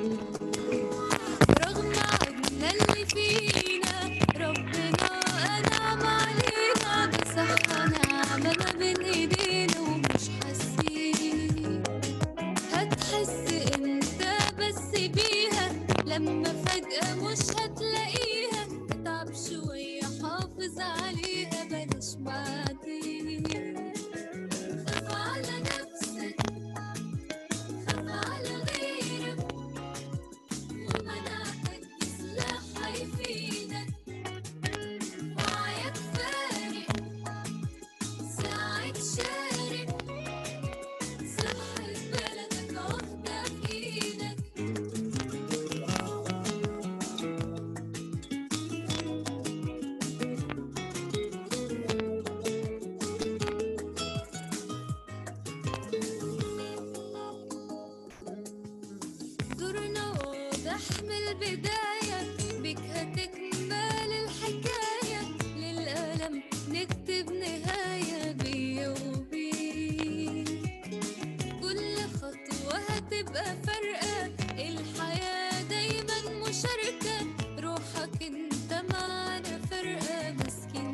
رغم عنا اللي فينا ربنا أنعم علينا بصحة نعمة ما بين إيدينا ومش حاسين هتحس انت بس بيها لما فجأة مش هتلاقيها اتعب شوية حافظ عليها بلاش بعدين خاف على نفسك خاف على غيرك ومناعتك سلاح هيفيدك وعيك فارق ساعد شارك صحة بلدك عهدة في ايدك دورنا واضح من البداية بك هتكمل الحكاية للألم نكتب نهاية بيا وبيك كل خطوة هتبقى فارقة الحياة دايما مشاركة روحك انت معانا فرقة ماسكين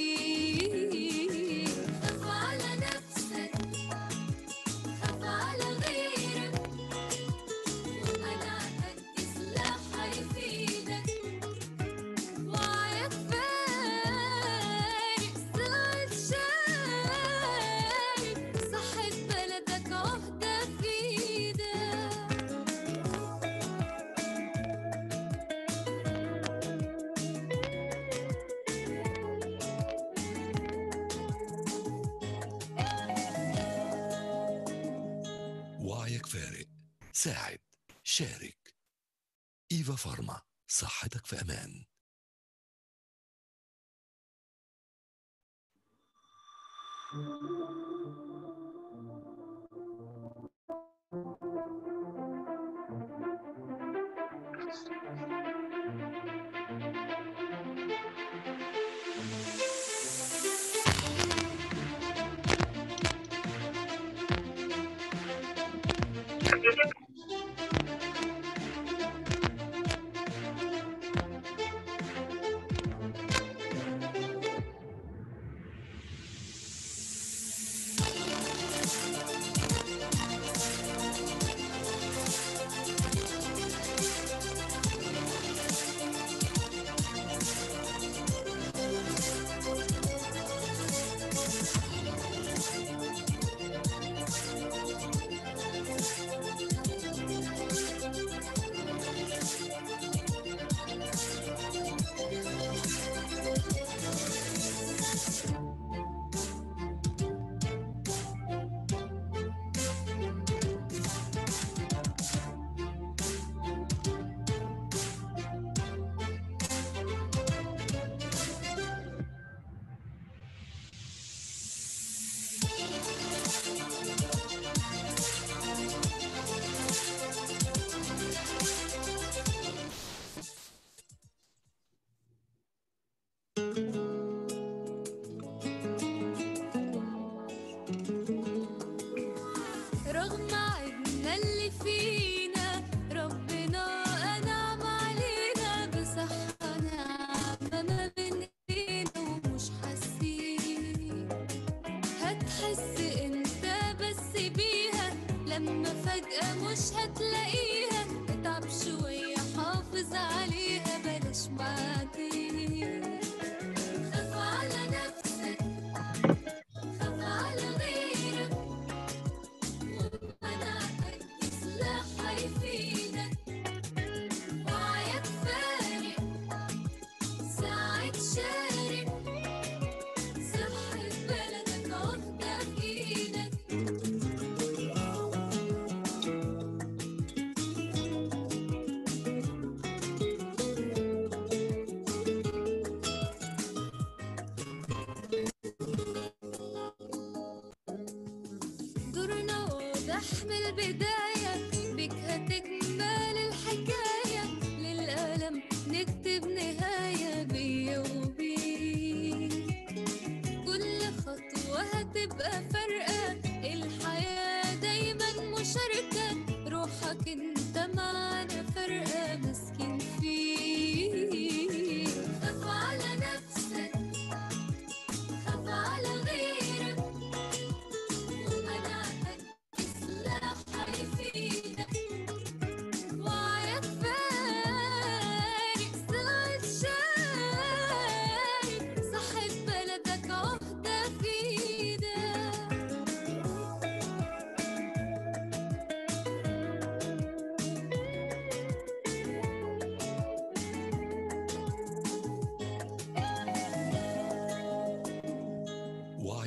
فيك خاف على نفسك خاف على غيرك ومناعتك سلاح هيفيدك وعيك فارق ساعد شارك صحة بلدك عهدة في ايدك وعيك فارق ساعد شارك إيفا فارما صحتك في أمان رغم عيبنا اللي فينا ربنا أنعم علينا بصحة نعمة ما بين ايدينا ومش حاسين هتحس انت بس بيها لما فجأة مش هتلاقيها اتعب شوية حافظ عليها بلاش بعدين خاف على نفسك خاف على غيرك ومناعتك سلاح هيفيدك وعيك فارق ساعد شارك صحة بلدك عهدة في ايدك دورنا واضح من البداية بك هتكمل الحكاية للألم نكتب نهاية بيا وبيك كل خطوة هتبقى فارقة الحياة دايما مشاركة روحك انت معانا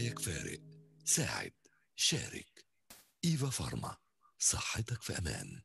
وعيك فارق ساعد شارك إيفا فارما صحتك في أمان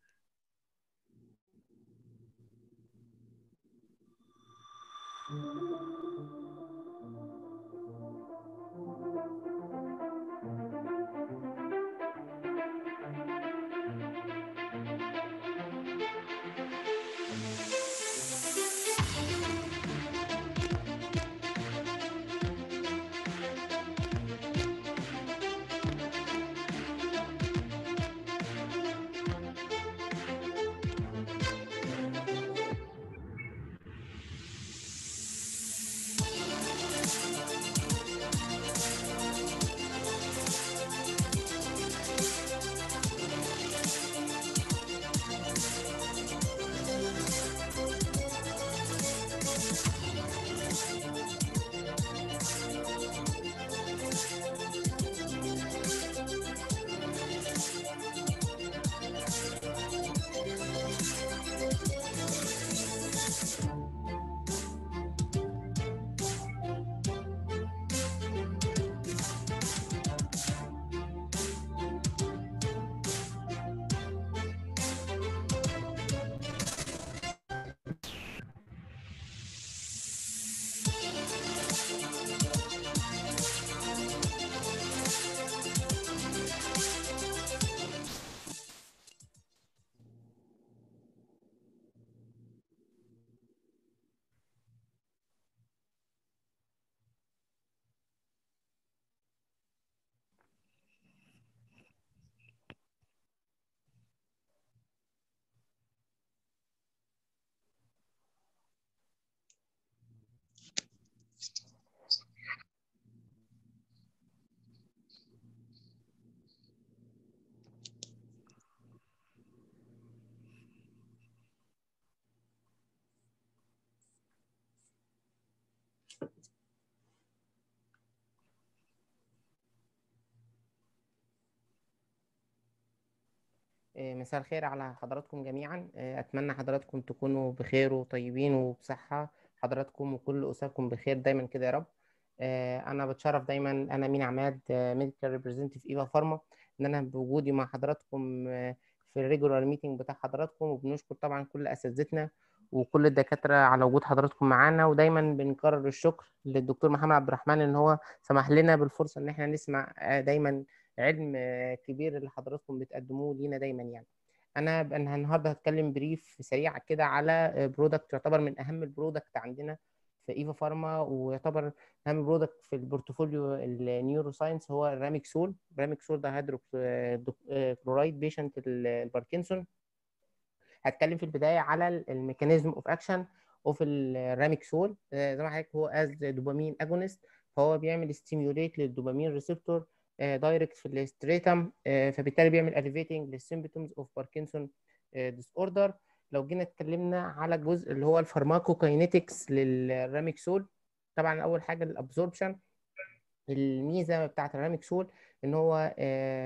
آه، مساء الخير على حضراتكم جميعا آه، أتمنى حضراتكم تكونوا بخير وطيبين وبصحة حضراتكم وكل أسركم بخير دايما كده يا رب آه، أنا بتشرف دايما أنا مين عماد ميديكال ريبريزنتيف إيفا فارما إن أنا بوجودي مع حضراتكم آه، في الريجولار ميتنج بتاع حضراتكم وبنشكر طبعا كل أساتذتنا وكل الدكاترة على وجود حضراتكم معانا ودايما بنكرر الشكر للدكتور محمد عبد الرحمن إن هو سمح لنا بالفرصة إن إحنا نسمع آه، دايما علم آه، كبير اللي حضراتكم بتقدموه لينا دايما يعني انا ب- انا النهارده هتكلم بريف سريع كده على برودكت يعتبر من اهم البرودكت عندنا في ايفا فارما ويعتبر اهم برودكت في البورتفوليو النيورو ساينس هو الراميكسول الراميكسول ده هيدروكلورايد بيشنت الباركنسون هتكلم في البدايه على الميكانيزم اوف اكشن اوف الراميكسول زي ما حضرتك هو از دوبامين اجونست فهو بيعمل ستيميوليت للدوبامين ريسبتور دايركت في الاستريتم فبالتالي بيعمل اليفيتنج للسيمبتومز اوف باركنسون ديس اوردر لو جينا اتكلمنا على الجزء اللي هو الفارماكوكاينيتكس للراميكسول طبعا اول حاجه الابزوربشن الميزه بتاعت الراميكسول ان هو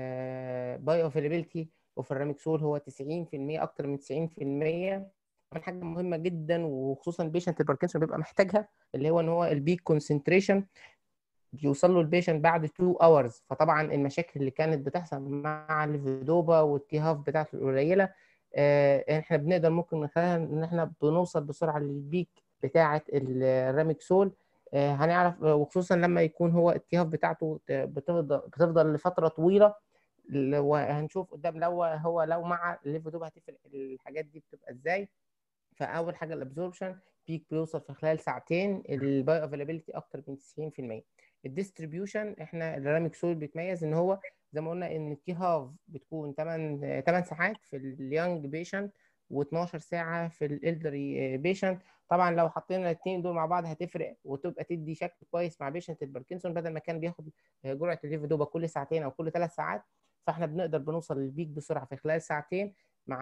بايو افيلابيلتي اوف الراميكسول هو 90% اكتر من 90% طبعا حاجه مهمه جدا وخصوصا البيشنت الباركنسون بيبقى محتاجها اللي هو ان هو البيك كونسنتريشن بيوصل له البيشنت بعد 2 اورز فطبعا المشاكل اللي كانت بتحصل مع الفيدوبا والتيهاف بتاعته القليله آه، احنا بنقدر ممكن من خلالها ان احنا بنوصل بسرعه للبيك بتاعه الراميكسول آه، هنعرف وخصوصا لما يكون هو التيهاف بتاعته بتفضل بتفضل لفتره طويله ل- وهنشوف قدام لو هو لو مع الليفودوبا هتفرق الحاجات دي بتبقى ازاي فاول حاجه الابزوربشن بيك بيوصل في خلال ساعتين البايو افيلابيلتي اكتر من 90% الديستريبيوشن احنا الراميكسول بيتميز ان هو زي ما قلنا ان التي هاف بتكون 8 8 ساعات في اليونج بيشنت و12 ساعه في الالدري بيشنت طبعا لو حطينا الاثنين دول مع بعض هتفرق وتبقى تدي شكل كويس مع بيشنت الباركنسون بدل ما كان بياخد جرعه الليفودوبا كل ساعتين او كل ثلاث ساعات فاحنا بنقدر بنوصل للبيك بسرعه في خلال ساعتين مع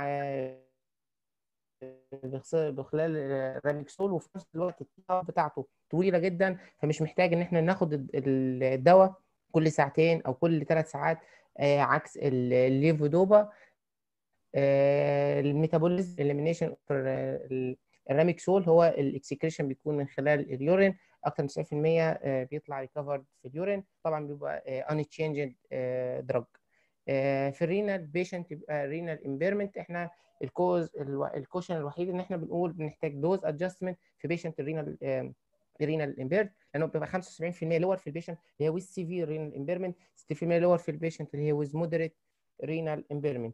بخص- بخلال الراميكسول وفي نفس الوقت التيار بتاعته طويله جدا فمش محتاج ان احنا ناخد ال- الدواء كل ساعتين او كل ثلاث ساعات آه، عكس ال- الليفودوبا آه، الميتابوليزم اليمينيشن الراميكسول هو الاكسكريشن بيكون من خلال اليورين اكتر من 90% آه، بيطلع ريكفرد في اليورين طبعا بيبقى ان تشينجد دراج في الرينال بيشنت يبقى رينال امبيرمنت احنا الكوز الكوشن الوحيد ان احنا بنقول بنحتاج دوز ادجستمنت في بيشنت الرينال رينال امبيرد لانه بيبقى 75% لور في البيشنت اللي هي ويز سيفير رينال امبيرمنت 60% لور في البيشنت اللي هي ويز مودريت رينال امبيرمنت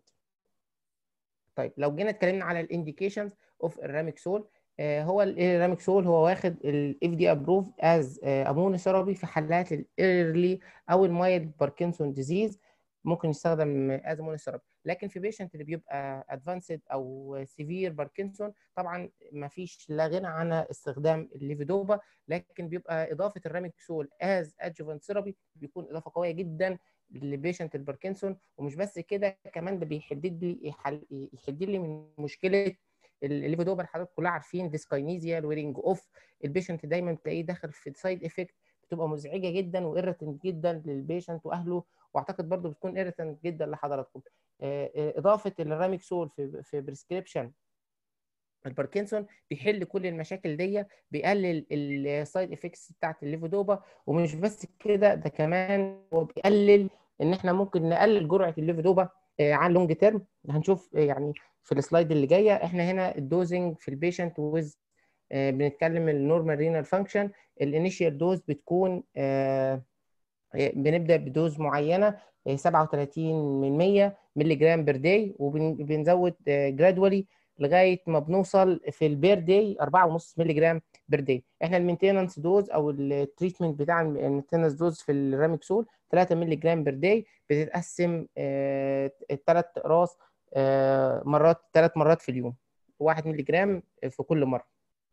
طيب لو جينا اتكلمنا على الانديكيشنز اوف الراميكسول هو الراميكسول هو واخد الاف دي ابروف از امون ثيرابي في حالات الايرلي او المايلد باركنسون ديزيز ممكن يستخدم از امون ثيرابي لكن في بيشنت اللي بيبقى ادفانسد او سيفير باركنسون طبعا ما فيش لا غنى عن استخدام الليفيدوبا لكن بيبقى اضافه الراميكسول از ادجوفنت ثيرابي بيكون اضافه قويه جدا لبيشنت الباركنسون ومش بس كده كمان ده بيحدد لي يحل- يحد لي من مشكله الليفيدوبا اللي حضرتك كلها عارفين ديسكاينيزيا الويرنج اوف البيشنت دايما بتلاقيه داخل في سايد افكت بتبقى مزعجه جدا وإيرتنت جدا للبيشنت واهله واعتقد برضو بتكون إيرتنت جدا لحضراتكم آه، آه، اضافه الراميكسول في في بريسكريبشن الباركنسون بيحل كل المشاكل دي بيقلل السايد افكتس بتاعت الليفودوبا ومش بس كده ده كمان هو بيقلل ان احنا ممكن نقلل جرعه الليفودوبا آه، عن لونج تيرم هنشوف آه، يعني في السلايد اللي جايه احنا هنا الدوزنج في البيشنت ويز بنتكلم النورمال رينال فانكشن الانيشيال دوز بتكون آه، بنبدا بدوز معينه آه، 37 من 100 مللي جرام بير داي وبنزود جرادولي لغايه ما بنوصل في البير داي 4.5 مللي جرام بير داي احنا المينتيننس دوز او التريتمنت بتاع المينتيننس دوز في الراميكسول 3 مللي جرام بير داي بتتقسم الثلاث اقراص آه، مرات ثلاث مرات في اليوم 1 مللي جرام في كل مره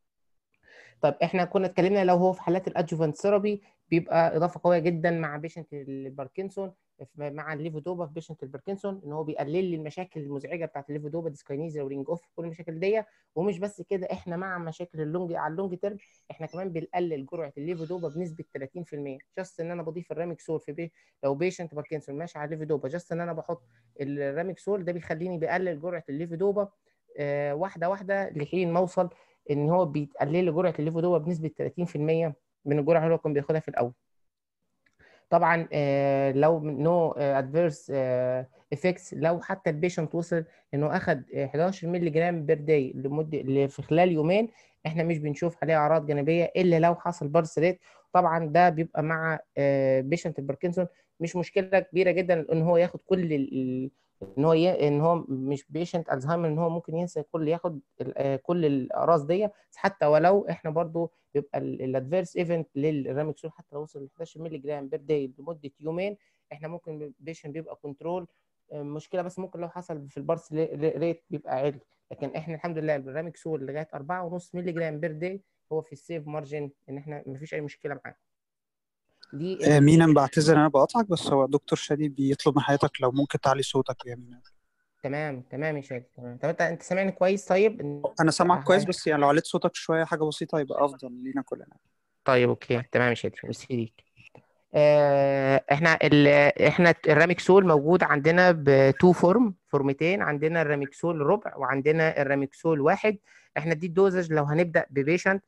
طيب احنا كنا اتكلمنا لو هو في حالات الادجوفانت ثيرابي بيبقى اضافه قويه جدا مع بيشنت الباركنسون مع الليفودوبا في بيشنت الباركنسون ان هو بيقلل لي المشاكل المزعجه بتاعت الليفودوبا ديسكاينيزيا ورينج اوف كل المشاكل دي ومش بس كده احنا مع مشاكل اللونج على اللونج تيرم احنا كمان بنقلل جرعه الليفودوبا بنسبه 30% جاست ان انا بضيف الراميكسول في بي لو بيشنت باركنسون ماشي على الليفودوبا جاست ان انا بحط الراميكسول ده بيخليني بقلل جرعه الليفودوبا آه واحده واحده لحين ما اوصل ان هو بيتقلل لي جرعه الليفودوبا بنسبه 30% من الجرعه اللي هو كان بياخدها في الاول طبعا آه، لو نو ادفيرس افكتس لو حتى البيشنت وصل انه اخذ 11 مللي جرام بير داي لمده في خلال يومين احنا مش بنشوف عليه اعراض جانبيه الا لو حصل بارس ريت طبعا ده بيبقى مع بيشنت الباركنسون مش مشكله كبيره جدا ان هو ياخد كل ال- ان هو ي... ان هو مش بيشنت الزهايمر ان هو ممكن ينسى كل ياخد ال- آه، كل الاقراص دي حتى ولو احنا برضو بيبقى الادفيرس ايفنت للراميكسول حتى لو وصل ل 11 مللي جرام بير داي لمده يومين احنا ممكن البيشنت بيبقى كنترول مشكله بس ممكن لو حصل في البارس ريت بيبقى عالي لكن احنا الحمد لله الراميكسول لغايه 4.5 مللي جرام بير داي هو في السيف مارجن ان احنا مفيش اي مشكله معاه دي آه، مينا بعتذر انا بقطعك بس هو دكتور شادي بيطلب من حضرتك لو ممكن تعلي صوتك يا مينا تمام تمام يا شادي تمام طب انت انت سامعني كويس طيب انا سامعك كويس آه، بس يعني لو عليت صوتك شويه حاجه بسيطه يبقى افضل لينا كلنا طيب اوكي تمام يا شادي ميرسي ليك آه، احنا ال... احنا الراميكسول موجود عندنا بتو فورم فورمتين عندنا الراميكسول ربع وعندنا الراميكسول واحد احنا دي الدوزج لو هنبدا ببيشنت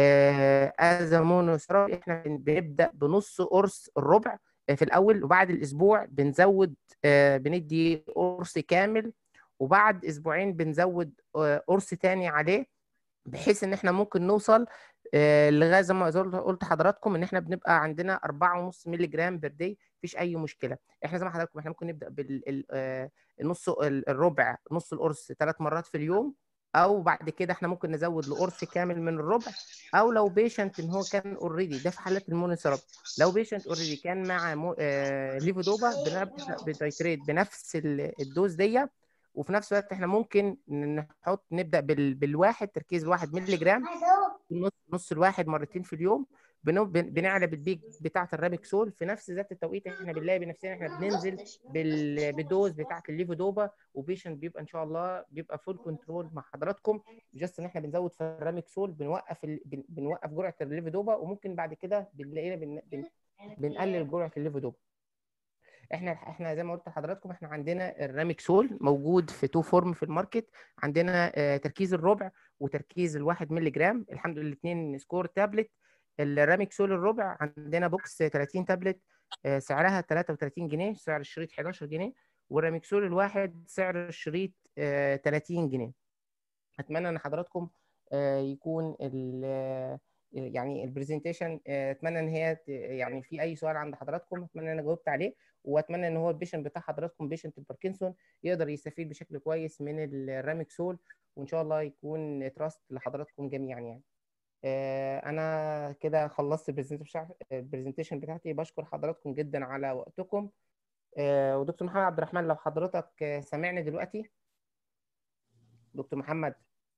از مونوثيرابي احنا بن- بنبدا بنص قرص الربع في الاول وبعد الاسبوع بنزود آه، بندي قرص كامل وبعد اسبوعين بنزود آه، قرص تاني عليه بحيث ان احنا ممكن نوصل آه، لغايه زي ما قلت قلت لحضراتكم ان احنا بنبقى عندنا 4.5 مللي جرام بير داي مفيش اي مشكله احنا زي ما حضراتكم احنا ممكن نبدا بالنص الربع نص القرص ثلاث مرات في اليوم او بعد كده احنا ممكن نزود لقرص كامل من الربع او لو بيشنت ان هو كان اوريدي ده في حالات المونوثيرابي لو بيشنت اوريدي كان مع مو... آه... ليفودوبا بنبدا بتايتريت بنفس ال- الدوز دي وفي نفس الوقت احنا ممكن نحط نبدا بال... بالواحد تركيز الواحد مللي جرام نص نص الواحد مرتين في اليوم بن- بن- بنعلى بالبيك بتاعه الرابكسول في نفس ذات التوقيت احنا بنلاقي بنفسنا احنا بننزل بال- بالدوز بتاعه الليفودوبا وبيشنت بيبقى ان شاء الله بيبقى فول كنترول مع حضراتكم جاست ان احنا بنزود في الرامكسول بنوقف ال... بن- بنوقف جرعه الليفودوبا وممكن بعد كده بنلاقينا بن... بن... بنقلل جرعه الليفودوبا احنا احنا زي ما قلت لحضراتكم احنا عندنا الرامكسول موجود في تو فورم في الماركت عندنا آه، تركيز الربع وتركيز الواحد مللي جرام الحمد لله الاثنين سكور تابلت الراميكسول الربع عندنا بوكس 30 تابلت آه، سعرها 33 جنيه سعر الشريط 11 جنيه والراميكسول الواحد سعر الشريط آه، 30 جنيه اتمنى ان حضراتكم آه، يكون ال يعني البرزنتيشن اتمنى ان هي ت- يعني في اي سؤال عند حضراتكم اتمنى ان انا جاوبت عليه واتمنى ان هو البيشنت بتاع حضراتكم بيشنت الباركنسون يقدر يستفيد بشكل كويس من الراميكسول وان شاء الله يكون تراست لحضراتكم جميعا يعني آه، انا كده خلصت البرزنتيشن بتاعتي بشكر حضراتكم جدا على وقتكم آه، ودكتور محمد عبد الرحمن لو حضرتك آه، سامعني دلوقتي دكتور محمد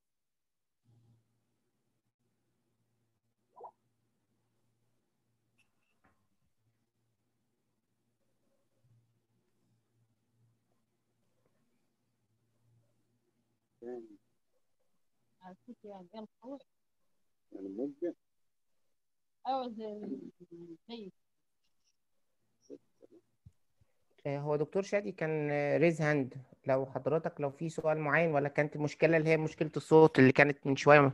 آه، هو دكتور شادي كان ريز هاند لو حضرتك لو في سؤال معين ولا كانت المشكلة اللي هي مشكلة الصوت اللي كانت من شوية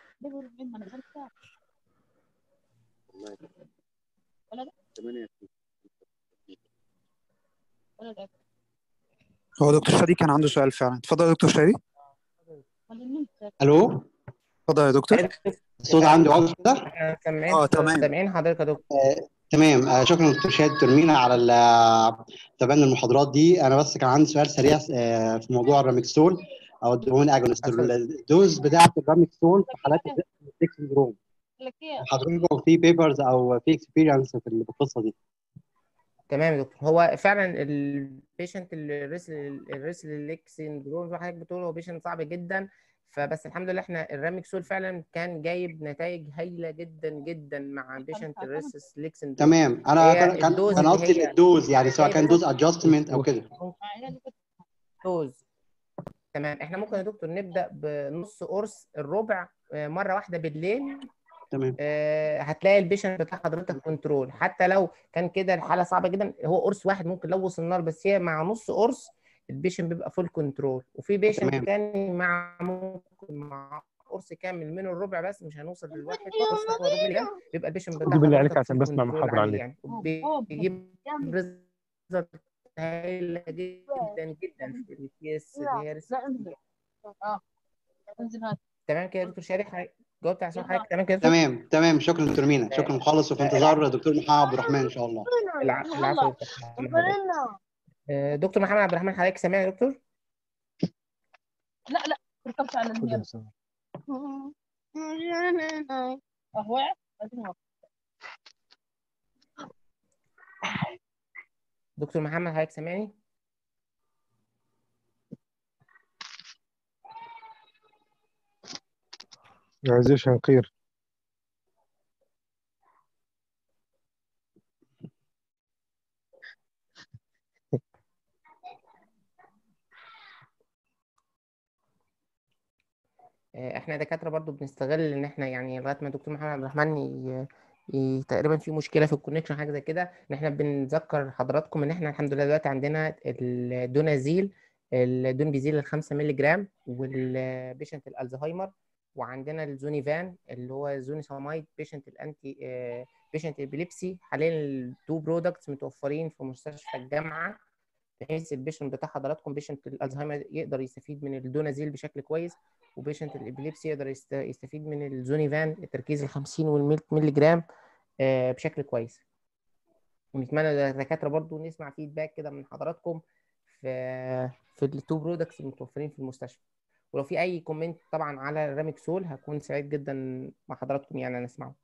هو دكتور شادي كان عنده سؤال فعلا اتفضل يا دكتور شادي الو اتفضل يا دكتور الصوت عندي واضح كده احنا سامعين اه تمام سامعين حضرتك يا دكتور تمام آه، شكرا دكتور شهاد ترمينا على ال- تابعنا المحاضرات دي انا بس كان عندي سؤال سريع آه، في موضوع الراميكسول او الدومين اجونست اتفضل. الدوز بتاعه الراميكسول في حالات الديك سندروم حضرتك في بيبرز او في اكسبيرينس في القصه دي تمام يا دكتور هو فعلا البيشنت الريسل الريسل سيندروم زي ما حضرتك بتقول هو بيشنت صعب جدا فبس الحمد لله احنا الراميكسول فعلا كان جايب نتائج هايله جدا جدا مع بيشنت الريسل سيندروم تمام انا هي كان كان الدوز كان اللي قصدي هي- الدوز يعني سواء هي كان بالظبط. دوز ادجستمنت او كده دوز تمام احنا ممكن يا دكتور نبدا بنص قرص الربع آه، مره واحده بالليل تمام آه، هتلاقي البيشنت بتاع حضرتك كنترول حتى لو كان كده الحاله صعبه جدا هو قرص واحد ممكن لو وصلنا له بس هي مع نص قرص البيشنت بيبقى فول كنترول وفي بيشنت تمام. تاني مع ممكن مع قرص كامل من الربع بس مش هنوصل للواحد قرص هو ربع جرام بيبقى البيشنت بتاع جيب اللي عليك حضرتك عشان full بسمع control محاضرة عليه عندك. يعني وبيجيب ريزلت هايله جدا جدا في البي اس اللي هي ريسك. تمام كده يا دكتور شاري حضرتك جاوبت على سؤال حضرتك تمام كده يا دكتور؟ تمام تمام شكرا دكتور مينا شكرا خالص وفي انتظار دكتور محمد عبد الرحمن ان شاء الله العفو العفو يا دكتور محمد. آه، دكتور محمد عبد الرحمن حضرتك سامعني يا دكتور؟ لا لا ركبت على المياه اهو لازم أوقف. دكتور محمد حضرتك سامعني؟ عزيز شنقير آه، احنا دكاتره برضو بنستغل ان احنا يعني لغايه ما دكتور محمد عبد الرحمن ي... ي... تقريبا في مشكله في الكونكشن حاجه زي كده ان احنا بنذكر حضراتكم ان احنا الحمد لله دلوقتي عندنا الدونازيل الدون بيزيل ال 5 مللي جرام والبيشنت الالزهايمر وعندنا الزونيفان اللي هو زونيسامايد بيشنت الانتي بيشنت الابيليبسي حاليا التو برودكتس متوفرين في مستشفى الجامعه بحيث البيشنت بتاع حضراتكم بيشنت الالزهايمر يقدر يستفيد من الدونازيل بشكل كويس وبيشنت الابيليبسي يقدر يست- يستفيد من الزونيفان التركيز ال 50 وال 100 مللي جرام آه، بشكل كويس ونتمنى الدكاتره برضو نسمع فيدباك كده من حضراتكم في في التو برودكتس المتوفرين في المستشفى ولو في اي كومنت طبعا على الراميكسول هكون سعيد جدا مع حضراتكم يعني انا اسمعه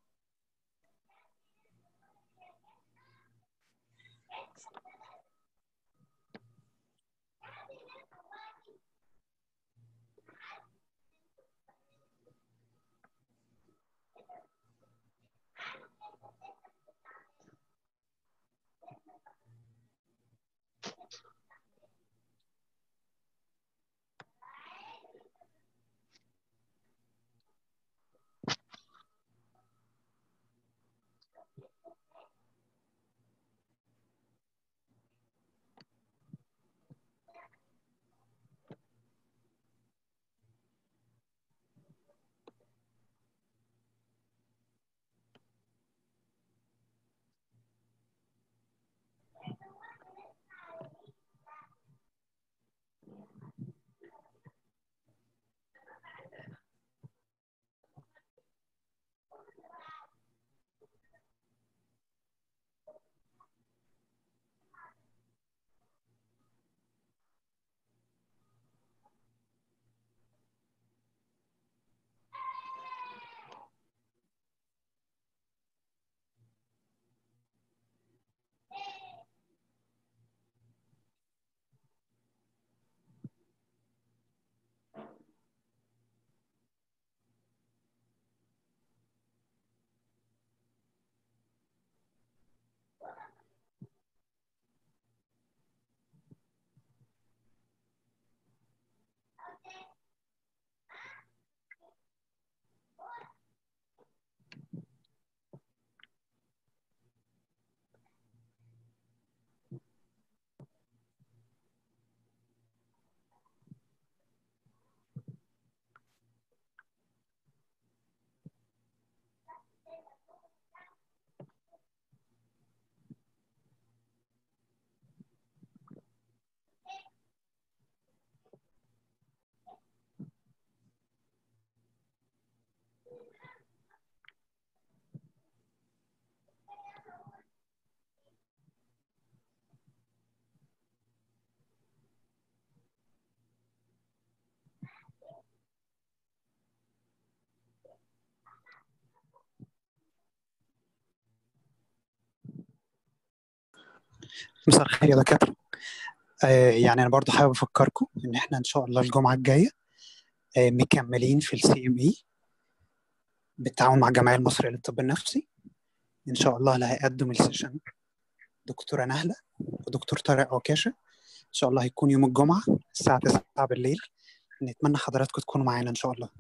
مساء الخير يا دكاترة آه يعني أنا برضو حابب أفكركم إن إحنا إن شاء الله الجمعة الجاية آه مكملين في السي ام اي بالتعاون مع الجمعية المصرية للطب النفسي إن شاء الله اللي هيقدم السيشن دكتورة نهلة ودكتور طارق عكاشة إن شاء الله هيكون يوم الجمعة الساعة 9 بالليل نتمنى حضراتكم تكونوا معانا إن شاء الله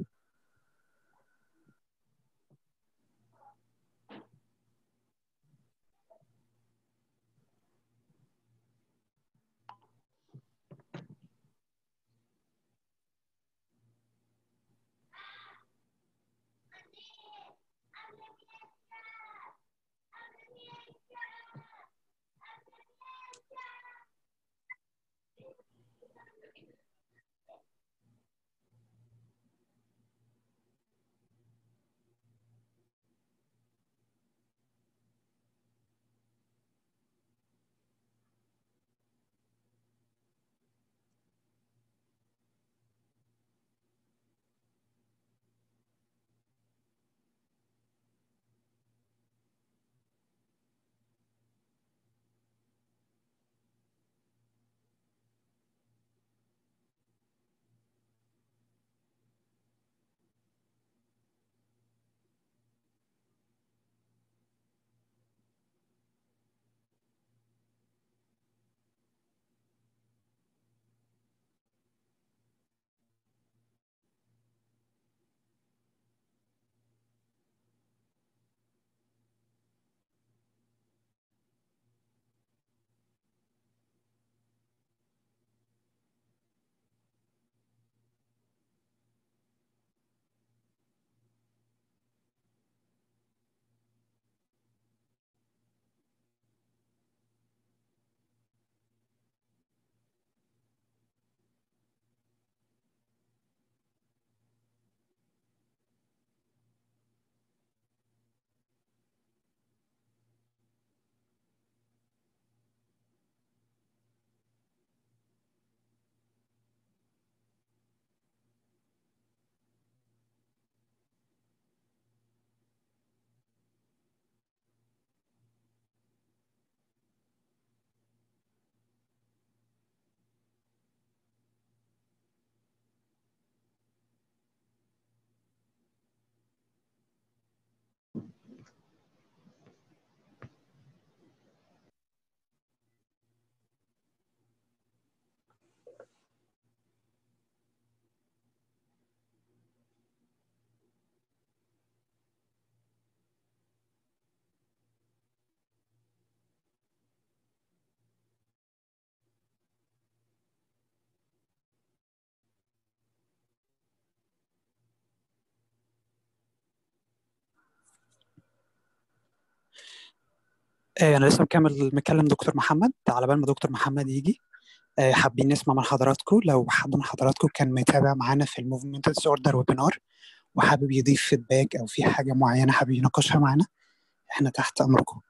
آه، أنا لسه مكمل مكلم دكتور محمد على بال ما دكتور محمد يجي آه، حابين نسمع من حضراتكم لو حد من حضراتكم كان متابع معانا في الموفمنت ديس اوردر ويبينار وحابب يضيف فيدباك أو في حاجة معينة حابب يناقشها معانا إحنا تحت أمركم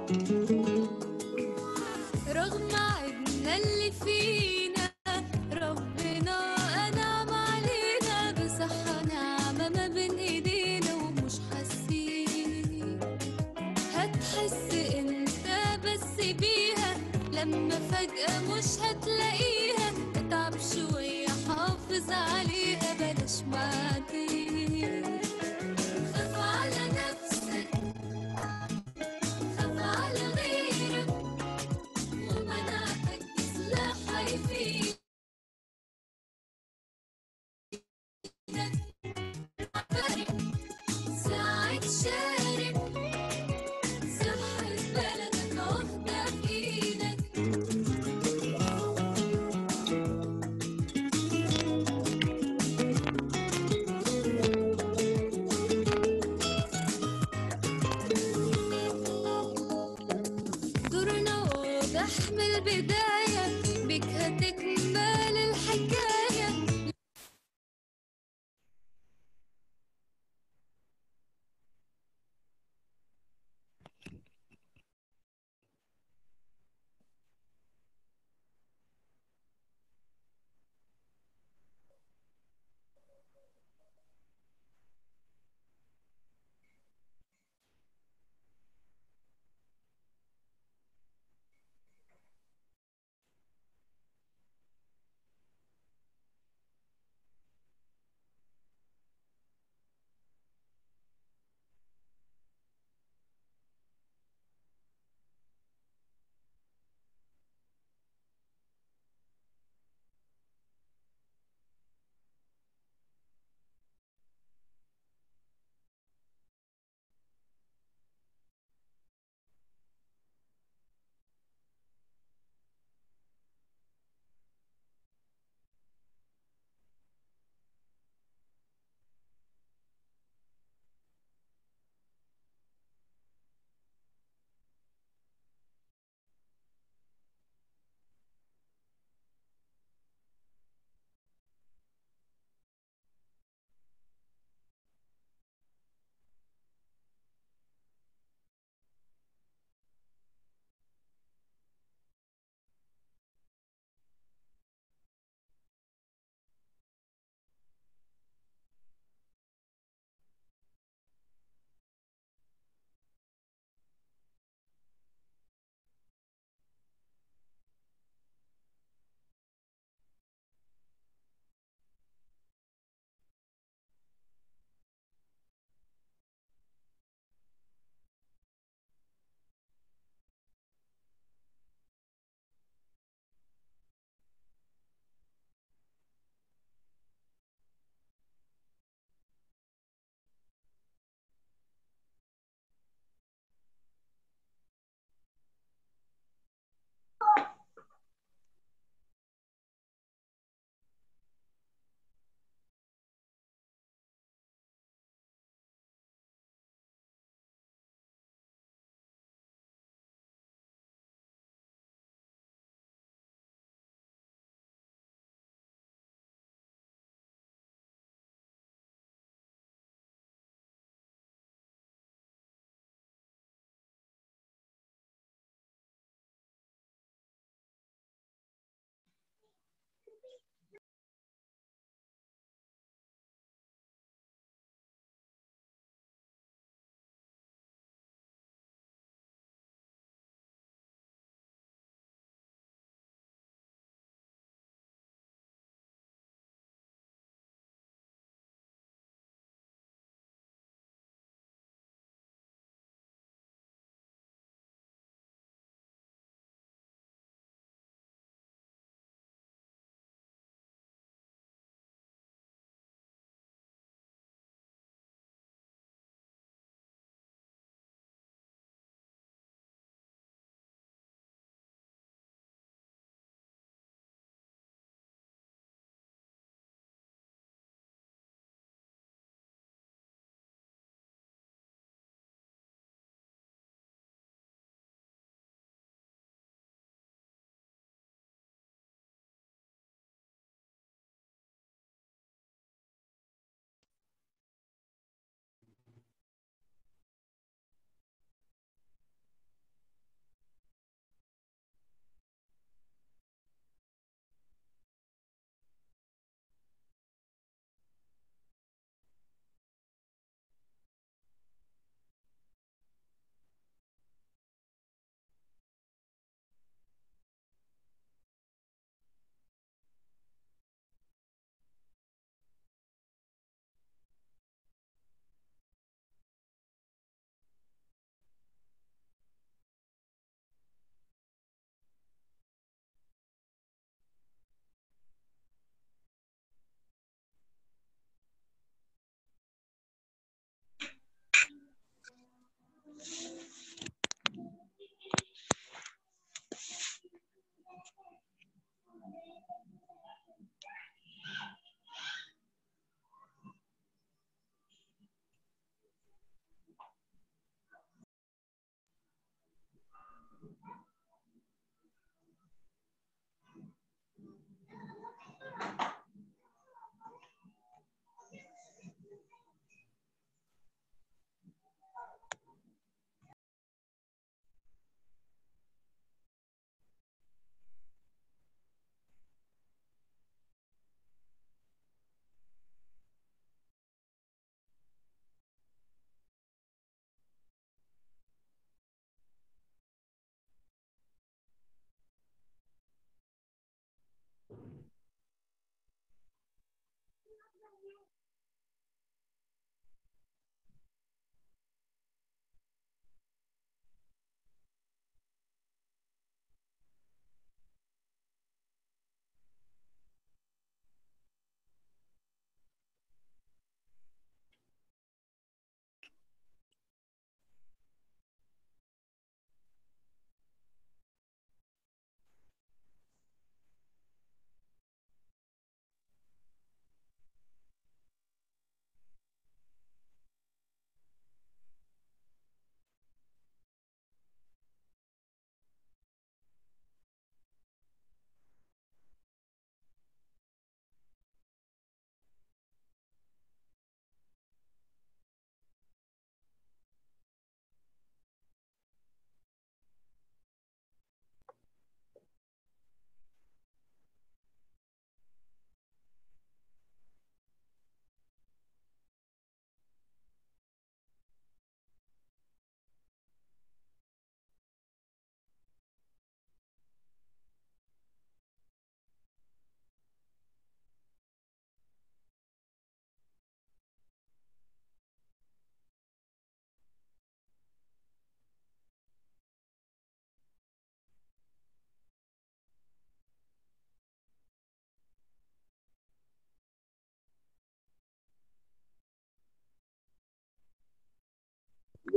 رغم عدنا اللي فينا ربنا أنعم علينا بصحة ناعمة ما بين إيدينا ومش حاسين هتحس انت بس بيها لما فجأة مش هتلاقيها اتعب شوية حافظ عليها بلاش بعدين خاف على نفسك خاف على غيرك ومناعتك سلاح هيفيدك ساعد شارك صحة بلدك واخدة في ايدك دورنا واضح من البداية بك هتكمل الحكاية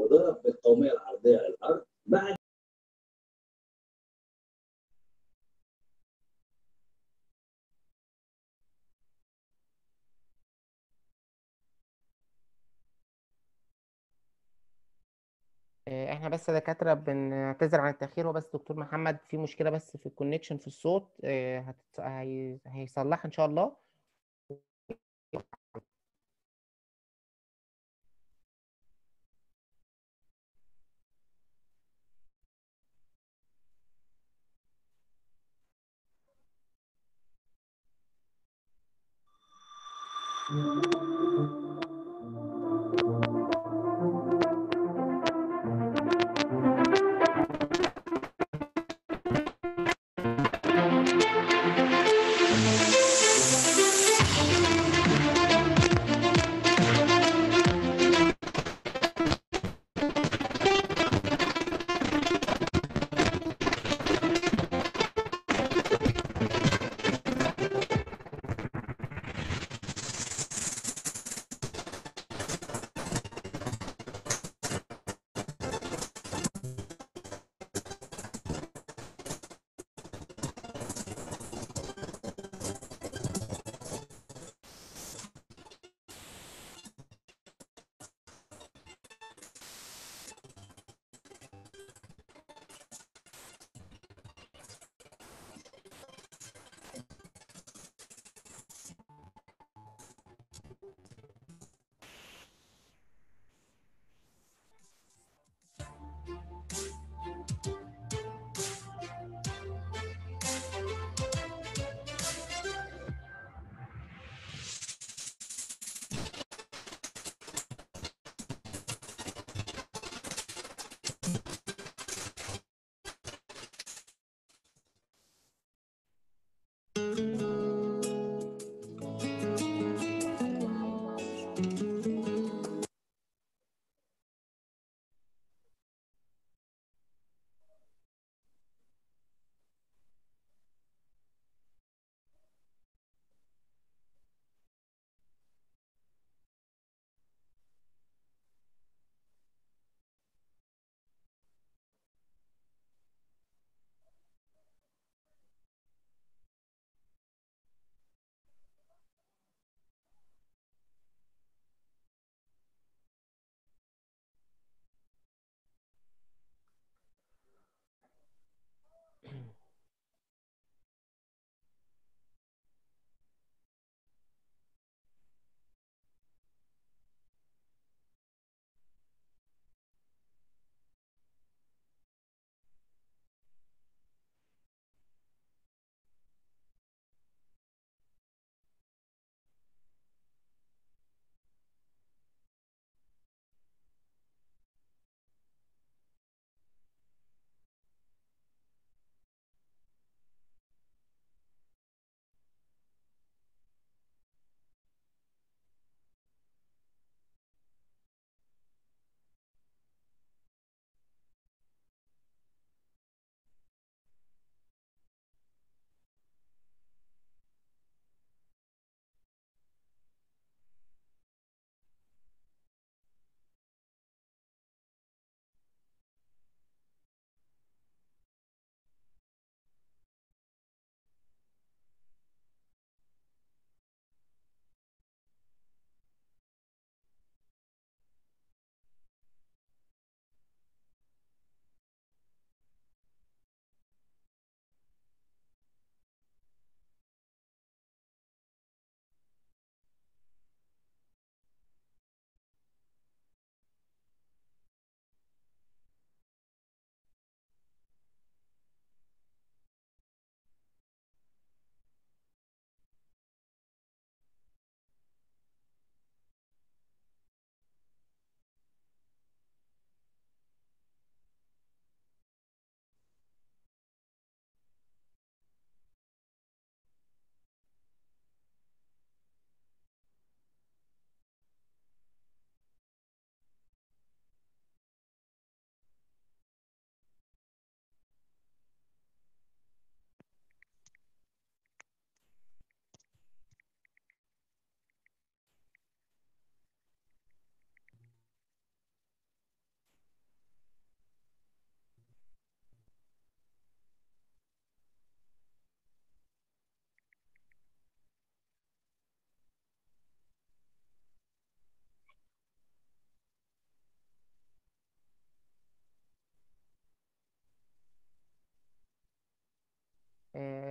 وضرب بالقوميه العربيه للارض بعد آه، احنا بس يا دكاترة بنعتذر عن التأخير هو بس دكتور محمد في مشكلة بس في الكونكشن في الصوت آه، هتت- هي- هيصلحها ان شاء الله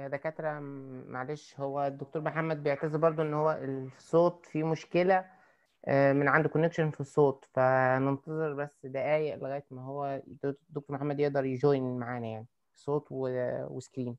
يا دكاترة م- معلش هو الدكتور محمد بيعتذر برضو ان هو الصوت فيه مشكلة آه، من عنده كونكشن في الصوت فننتظر بس دقايق لغاية ما هو الدكتور محمد يقدر يجوين معانا يعني صوت و- وسكرين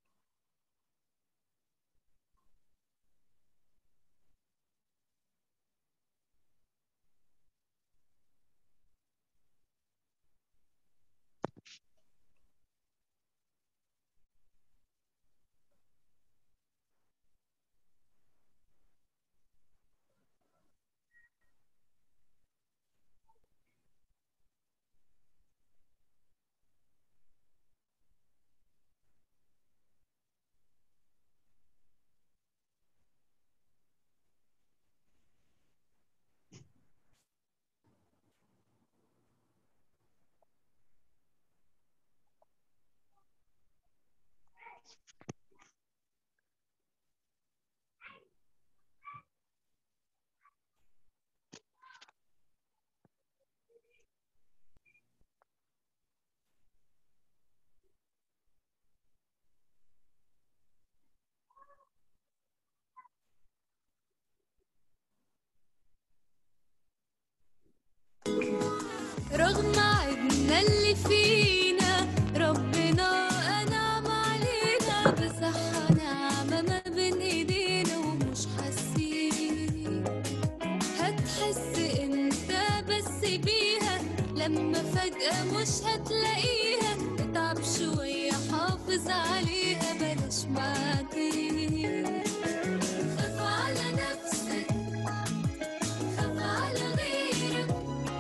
رغم عدنا اللي فينا ربنا أنعم علينا بصحة ناعمة ما بين إيدينا ومش حاسين هتحس انت بس بيها لما فجأة مش هتلاقيها اتعب شوية حافظ عليها بلاش معاتيه خاف على نفسك خاف على غيرك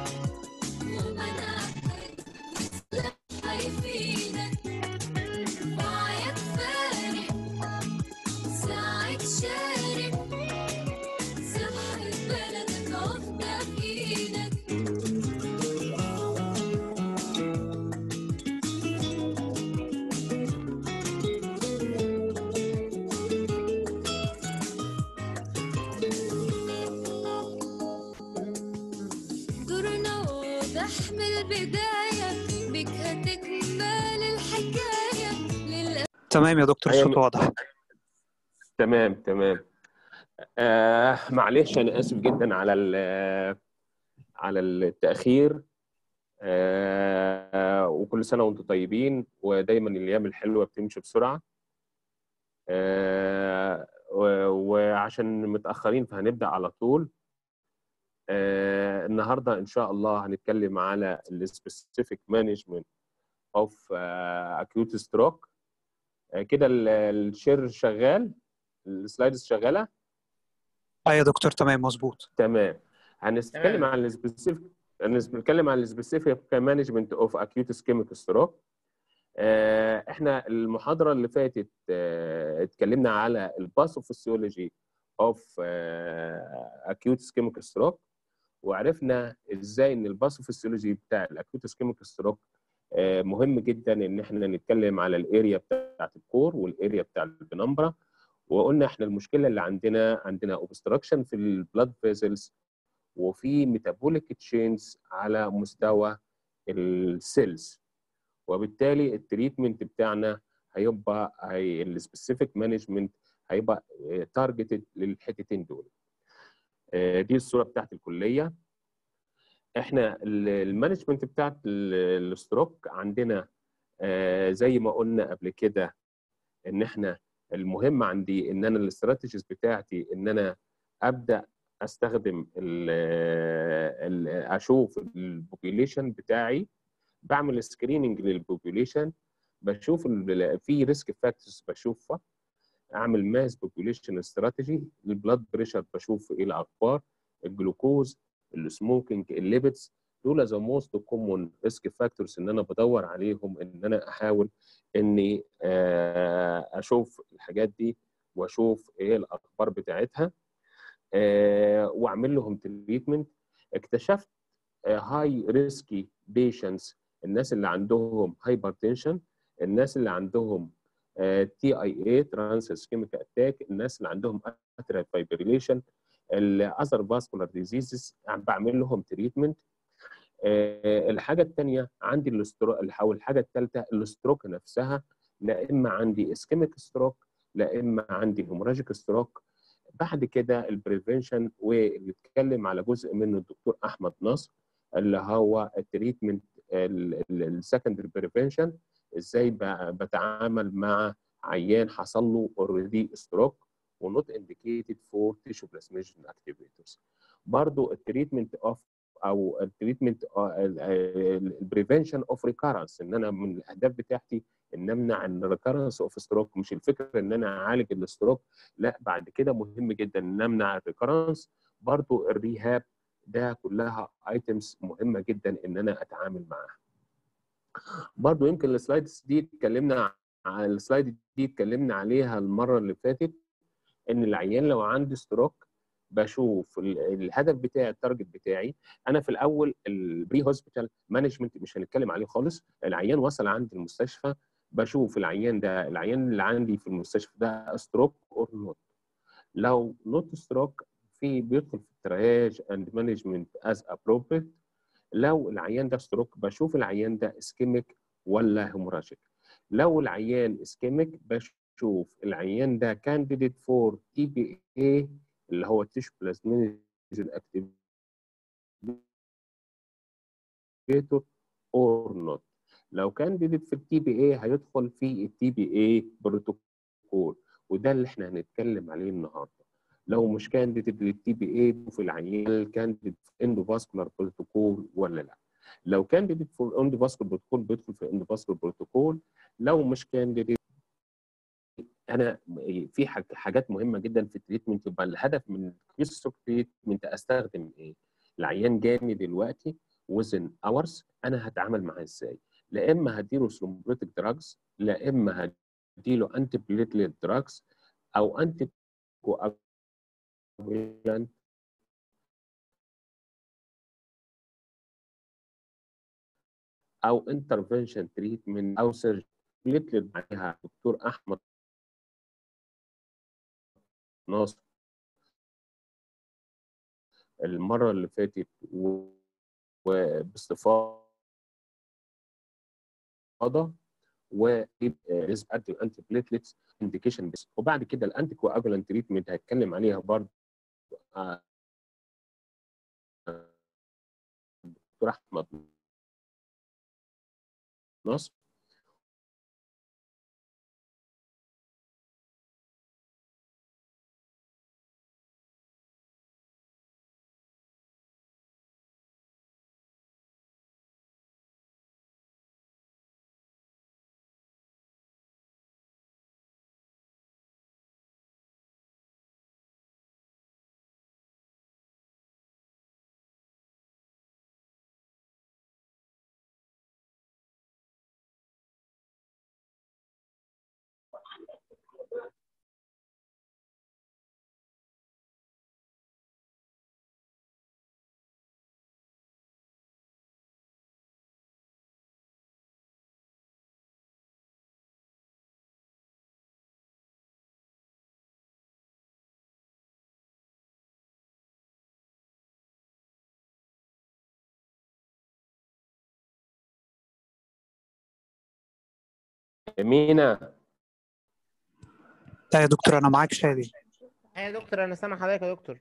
ومنعك هيفيدك وعيك فارق ساعد شارك صحة بلدك عقدة في ايدك دورنا واضح من البداية بك هتكمل الحكاية للأ تمام يا دكتور أيوة. الصوت واضح تمام تمام آه معلش انا اسف جدا على ال- على التاخير آه وكل سنه وانتم طيبين ودايما الايام الحلوه بتمشي بسرعه آه و- وعشان متاخرين فهنبدا على طول آه النهارده ان شاء الله هنتكلم على السبيسيفيك مانجمنت اوف اكيوت ستروك كده ال- الشير شغال السلايدز شغاله اه يا دكتور تمام مظبوط تمام هنتكلم تمام. عن السبيسيفيك هنتكلم عن السبيسيفيك مانجمنت اوف اكيوت اسكيميك ستروك احنا المحاضره اللي فاتت آه، اتكلمنا على الباثوفيسيولوجي اوف اكيوت اسكيميك ستروك وعرفنا ازاي ان الباثوفيسيولوجي بتاع الاكيوت اسكيميك ستروك مهم جدا ان احنا نتكلم على الاريا بتاعت الكور والاريا بتاع البنمبرا وقلنا احنا المشكله اللي عندنا عندنا اوبستراكشن في البلاد فيزلز وفي ميتابوليك تشينز على مستوى السيلز وبالتالي التريتمنت بتاعنا هيبقى هي السبيسيفيك مانجمنت هيبقى تارجتد للحتتين دول آه، دي الصوره بتاعت الكليه احنا ال- المانجمنت بتاعت ال- الستروك عندنا آه، زي ما قلنا قبل كده ان احنا المهم عندي ان انا الاستراتيجيز بتاعتي ان انا ابدا استخدم ال ال اشوف البوبيليشن بتاعي بعمل سكريننج للبوبيليشن بشوف ال- في ريسك فاكتورز بشوفها اعمل ماس بوبيليشن استراتيجي البلاد بريشر بشوف ايه الاخبار الجلوكوز السموكينج الليبيدز دول ذا موست كومون ريسك فاكتورز ان انا بدور عليهم ان انا احاول اني آه، اشوف الحاجات دي واشوف ايه الاخبار بتاعتها آه، واعمل لهم تريتمنت اكتشفت هاي ريسكي بيشنتس الناس اللي عندهم هايبرتنشن الناس اللي عندهم تي اي اي ترانس اسكيميك اتاك الناس اللي عندهم اتريال فايبريليشن الاذر فاسكولار ديزيزز بعمل لهم تريتمنت الحاجه الثانيه عندي الاسترو او الحاجه الثالثه الاستروك نفسها لا اما عندي اسكيميك ستروك لا اما عندي هيموراجيك ستروك بعد كده البريفنشن واللي اتكلم على جزء منه الدكتور احمد نصر اللي هو التريتمنت السكندري بريفنشن ازاي ب- بتعامل مع عيان حصل له اوريدي ستروك ونوت انديكيتد فور تيشو بلازميشن اكتيفيتورز برضو التريتمنت اوف او التريتمنت البريفنشن اوف ريكارنس ان انا من الاهداف بتاعتي ان امنع الريكارنس اوف ستروك مش الفكره ان انا اعالج الستروك لا بعد كده مهم جدا ان امنع الريكارنس برضو الريهاب ده كلها ايتمز مهمه جدا ان انا اتعامل معاها برضو يمكن السلايدز دي اتكلمنا على السلايد دي اتكلمنا عليها المره اللي فاتت ان العيان لو عنده ستروك بشوف ال- الهدف بتاعي التارجت بتاعي انا في الاول البري هوسبيتال مانجمنت مش هنتكلم عليه خالص العيان وصل عندي المستشفى بشوف العيان ده العيان اللي عندي في المستشفى ده ستروك اور نوت لو نوت ستروك في بيدخل في الترياج اند مانجمنت از ابروبريت لو العيان ده ستروك بشوف العيان ده اسكيميك ولا هيموراجيك لو العيان اسكيميك بشوف العيان ده كانديديت فور تي بي اي اللي هو تيشو بلازمينيجن اكتيفيتور اور نوت لو كانديديت في التي بي اي هيدخل في التي بي اي بروتوكول وده اللي احنا هنتكلم عليه النهارده لو مش كانديديت للتي بي اي في العيان كانديديت في اندوفاسكولار بروتوكول ولا لا لو كانديديت في الاندوفاسكولار بروتوكول بيدخل في الاندوفاسكولار بروتوكول لو مش كانديديت انا في حاج- حاجات مهمه جدا في التريتمنت يبقى الهدف من الكريستوك تريتمنت استخدم ايه؟ العيان جاني دلوقتي وزن اورز انا هتعامل معاه ازاي؟ لا اما هديله سلومبريتك دراجز لا اما هديله انتي بليتليت دراجز او انتي كواجولانت او انترفنشن تريتمنت او سيرجري بليتليت معاها دكتور احمد ناصر المره اللي فاتت و- وباستفاضه ونسبه الانتي بليتلتس انديكيشن بس وبعد كده الانتي كواجولانت تريتمنت هتكلم عليها برضه آه، دكتور احمد نصر مينا لا يا دكتور انا معاك شادي ايه يا دكتور انا سامع حضرتك يا دكتور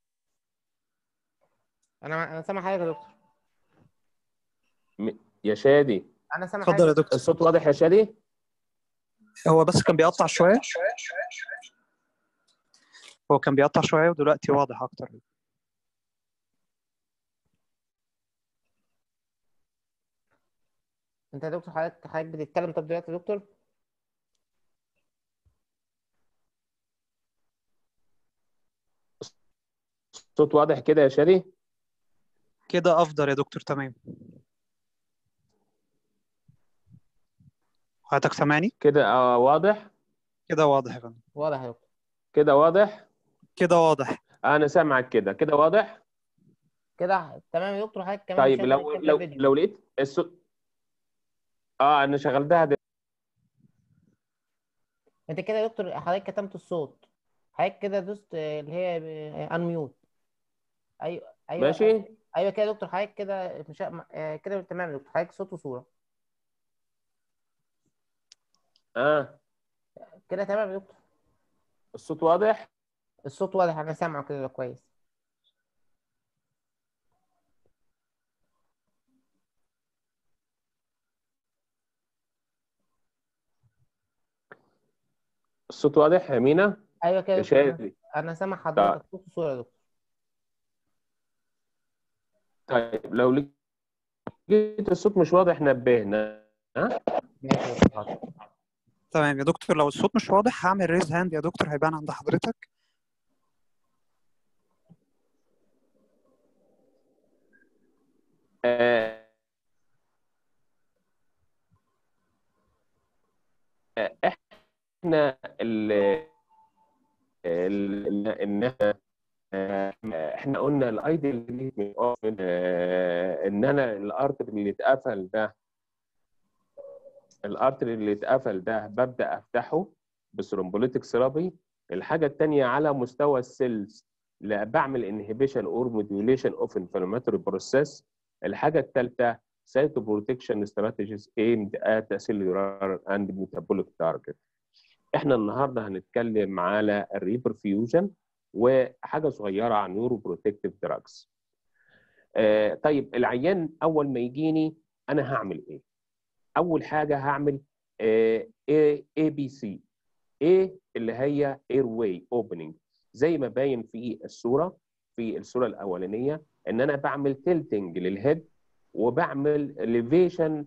انا انا سامع حضرتك يا دكتور م- يا شادي انا سامع اتفضل يا حضرتك دكتور الصوت واضح يا شادي هو بس كان بيقطع شويه هو كان بيقطع شويه ودلوقتي واضح اكتر انت يا دكتور حضرتك حضرتك بتتكلم طب دلوقتي يا دكتور الصوت واضح كده يا شادي كده افضل يا دكتور تمام حضرتك سامعني كده آه واضح كده واضح يا فندم واضح يا دكتور كده واضح كده واضح انا سامعك كده كده واضح كده تمام يا دكتور حضرتك كمان طيب شغل لو كده لو فيديو. لو لقيت الصوت اه انا شغلتها دل... انت كده يا دكتور حضرتك كتمت الصوت حضرتك كده دوست آه، اللي هي انميوت ايوه ايوه ماشي ايوه كده يا دكتور حضرتك كده مش آه، كده تمام يا دكتور حضرتك صوت وصوره اه كده تمام يا دكتور الصوت واضح الصوت واضح انا سامعه كده كويس الصوت واضح يا مينا ايوه كده يا يا دكتور انا شادي أنا سامع حضرتك صوت وصورة يا دكتور طيب لو لقيت الصوت مش واضح نبهنا ها ماشي يا دكتور حاضر. تمام يا دكتور لو الصوت مش واضح هعمل ريز هاند يا دكتور هيبان عند حضرتك آه، آه، احنا ال ال- انها آه، احنا قلنا الايديال ان انا الارتر اللي اتقفل ده الارتر اللي اتقفل ده ببدا افتحه بثرومبوليتيك ثيرابي الحاجه الثانيه على مستوى السيلز لا بعمل انهبيشن اور موديوليشن اوف انفلاماتوري بروسيس الحاجه الثالثه سايتو بروتكشن استراتيجيز ايمد ات سيلولار اند ميتابوليك تارجت احنا النهارده هنتكلم على الريبرفيوجن وحاجه صغيره عن نيورو بروتكتيف دراجز طيب العيان اول ما يجيني انا هعمل ايه اول حاجه هعمل اي بي سي ايه اللي هي اير واي اوبننج زي ما باين في الصوره في الصوره الاولانيه ان انا بعمل تلتنج للهيد وبعمل اليفيشن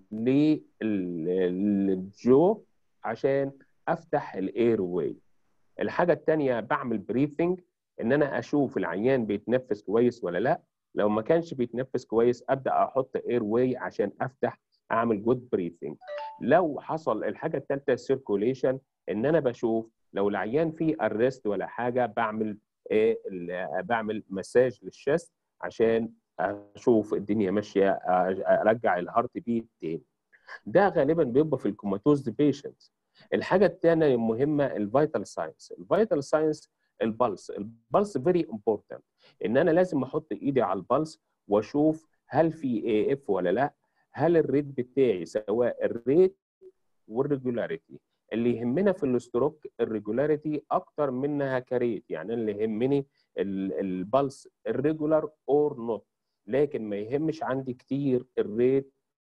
للجو عشان افتح الاير واي الحاجه الثانيه بعمل بريثنج ان انا اشوف العيان بيتنفس كويس ولا لا لو ما كانش بيتنفس كويس ابدا احط اير واي عشان افتح اعمل جود بريثنج لو حصل الحاجه الثالثه السيركوليشن ان انا بشوف لو العيان فيه ارست ولا حاجه بعمل ايه بعمل مساج للشست عشان اشوف الدنيا ماشيه ارجع الهارت بيت تاني ده غالبا بيبقى في الكوماتوز بيشنت الحاجه الثانيه المهمه الفيتال ساينس الفيتال ساينس البلس البلس فيري امبورتنت ان انا لازم احط ايدي على البلس واشوف هل في اي اف ولا لا هل الريت بتاعي سواء الريت والريجولاريتي اللي يهمنا في الاستروك الريجولاريتي اكتر منها كريت يعني اللي يهمني البلس الريجولار اور نوت لكن ما يهمش عندي كتير الريت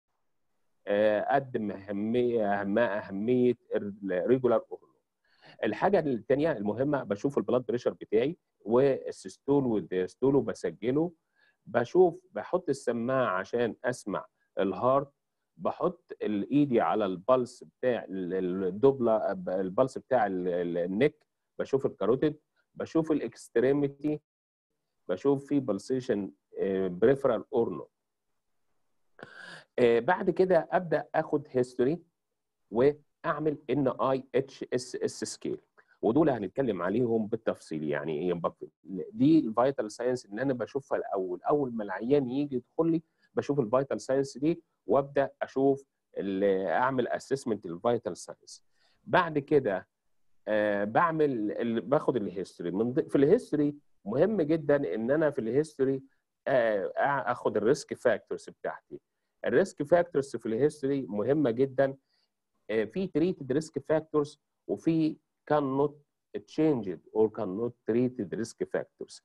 قد ما اهميه ما اهميه الريجولار اور نوت الحاجه الثانيه المهمه بشوف البلاد بريشر بتاعي والسيستول والديستول وبسجله بشوف بحط السماعه عشان اسمع الهارت بحط ايدي على البلس بتاع الدوبلا البلس بتاع النك بشوف الكاروتيد بشوف الاكستريميتي بشوف في بلسيشن بريفرال اورنو بعد كده ابدا اخد هيستوري واعمل ان اي اتش اس اس سكيل ودول هنتكلم عليهم بالتفصيل يعني يبقى دي الفيتال ساينس اللي انا بشوفها الاول اول ما العيان يجي يدخل لي بشوف الفيتال ساينس دي وابدا اشوف اعمل اسسمنت للفيتال ساينس بعد كده آه بعمل باخد الهيستوري من في الهيستوري مهم جدا ان انا في الهيستوري آه اخد الريسك فاكتورز بتاعتي الريسك فاكتورز في الهيستوري مهمه جدا آه في تريتد ريسك فاكتورز وفي كان نوت changed or cannot treated risk factors.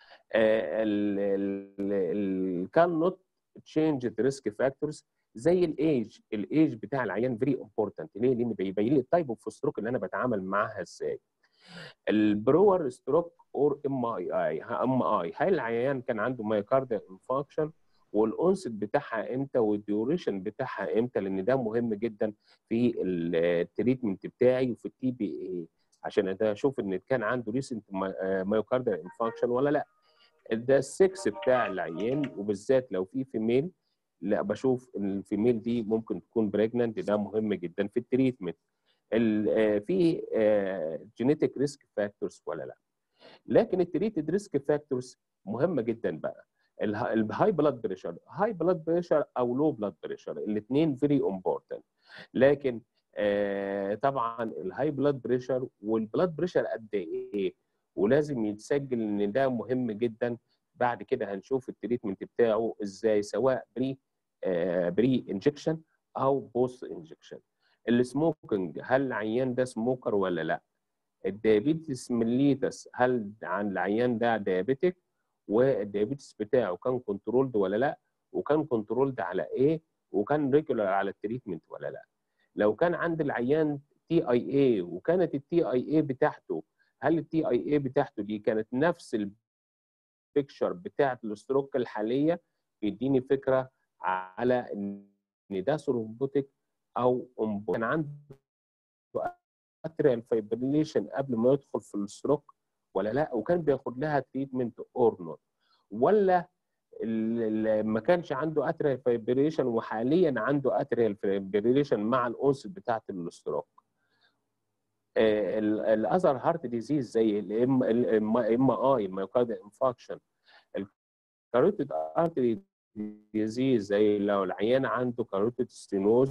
ال كان نوت تشينج ريسك فاكتورز زي الايج الايج بتاع العيان فيري امبورتنت ليه؟ لان بيبين لي التايب اوف ستروك اللي انا بتعامل معاها ازاي. البرور ستروك اور ام اي اي ام اي هل العيان كان عنده مايوكارديال انفاكشن والانست بتاعها امتى والديوريشن بتاعها امتى لان ده مهم جدا في التريتمنت بتاعي وفي التي بي اي عشان ده اشوف ان كان عنده ريسنت مايوكارديال انفاكشن ولا لا ده السكس بتاع العيان وبالذات لو في فيميل لا بشوف ان الفيميل دي ممكن تكون بريجننت ده مهم جدا في التريتمنت في جينيتك ريسك فاكتورز ولا لا لكن التريتد ريسك فاكتورز مهمه جدا بقى الهاي بلاد بريشر هاي بلاد بريشر او لو بلاد بريشر الاثنين فيري امبورتنت لكن آه طبعا الهاي بلاد بريشر والبلاد بريشر قد ايه ولازم يتسجل ان ده مهم جدا بعد كده هنشوف التريتمنت بتاعه ازاي سواء بري آه بري انجكشن او بوست انجكشن السموكينج هل العيان ده سموكر ولا لا الديابيتس ميليتس هل عن العيان ده ديابيتك والديابيتس بتاعه كان كنترولد ولا لا وكان كنترولد على ايه وكان ريجولار على التريتمنت ولا لا لو كان عند العيان تي اي اي وكانت التي اي اي بتاعته هل التي اي اي بتاعته دي كانت نفس البيكتشر بتاعت الستروك الحاليه بيديني فكره على ان ده ثرومبوتيك او أمبو. كان عنده اتريال فايبريليشن قبل ما يدخل في الستروك ولا لا وكان بياخد لها تريتمنت اور نوت ولا ال- ال- ما كانش عنده اتريال فايبريليشن وحاليا عنده اتريال فايبريليشن مع الاونس بتاعت الستروك الاذر هارت ديزيز زي الام ام اي الميوكارد انفاكشن الكاروتيد ارتري ديزيز زي لو العيان عنده كاروتيد ستينوز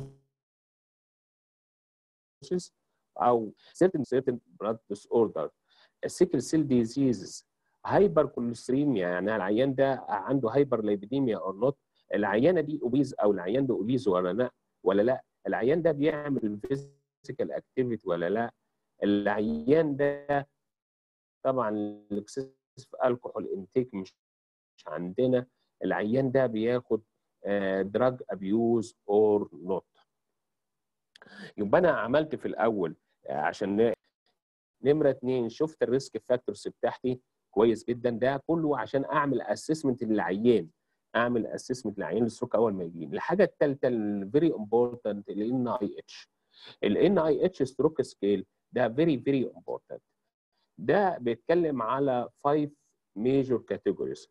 او certain certain blood disorder السيكل سيل ديزيزز هايبر كوليستريميا يعني العيان ده عنده هايبر ليبيديميا اور نوت العيانه دي اوبيز او العيان ده اوبيز ولا لا ولا لا العيان ده بيعمل فيزيكال اكتيفيتي ولا لا العيان ده طبعا الاكسسيف الكحول انتيك مش مش عندنا العيان ده بياخد دراج ابيوز اور نوت يبقى انا عملت في الاول آه، عشان ن- نمره اتنين شفت الريسك فاكتورز بتاعتي كويس جدا ده كله عشان اعمل اسسمنت للعيان اعمل اسسمنت للعيان الستروك اول ما يجي الحاجه الثالثه الفيري امبورتنت الان اي اتش الان اي اتش ستروك سكيل ده فيري فيري امبورتنت ده بيتكلم على 5 major categories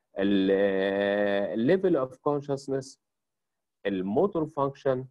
الليفل اوف كونشسنس الموتور فانكشن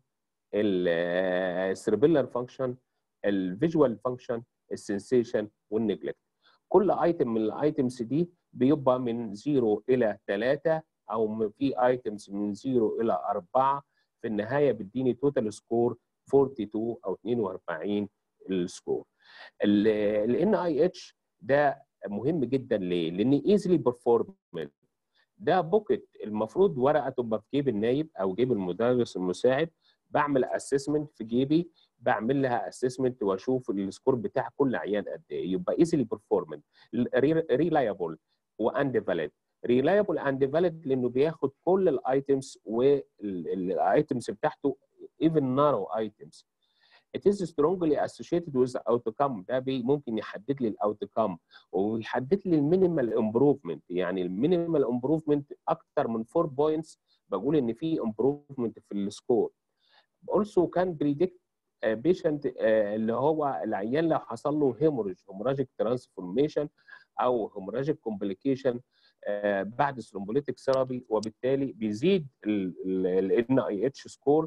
السيربيلر فانكشن الفيجوال فانكشن السنسيشن والنجلكت كل ايتم من الايتمز دي بيبقى من 0 الى 3 او م- في ايتمز من 0 الى 4 في النهايه بيديني توتال سكور 42 او 42 السكور الان اي اتش ده مهم جدا ليه؟ لان ايزلي بيرفورمنت ده بوكت المفروض ورقه تبقى في جيب النايب او جيب المدرس المساعد بعمل اسسمنت في جيبي بعمل لها اسسمنت واشوف السكور بتاع كل عيان قد ايه يبقى ايزلي بيرفورمنت ريلايبل واند فاليد ريلايبل اند فاليد لانه بياخد كل الايتمز والايتمز بتاعته even narrow items it is strongly associated with the outcome ده بي ممكن يحدد لي الاوتكم ويحدد لي المينيمال امبروفمنت يعني المينيمال امبروفمنت اكتر من 4 بوينتس بقول ان في امبروفمنت في السكور also can predict بيشنت اللي هو العيان لو حصل له هيموريج هيموراجيك ترانسفورميشن او هيموراجيك كومبليكيشن بعد ثرومبوليتيك ثيرابي وبالتالي بيزيد الان اي اتش سكور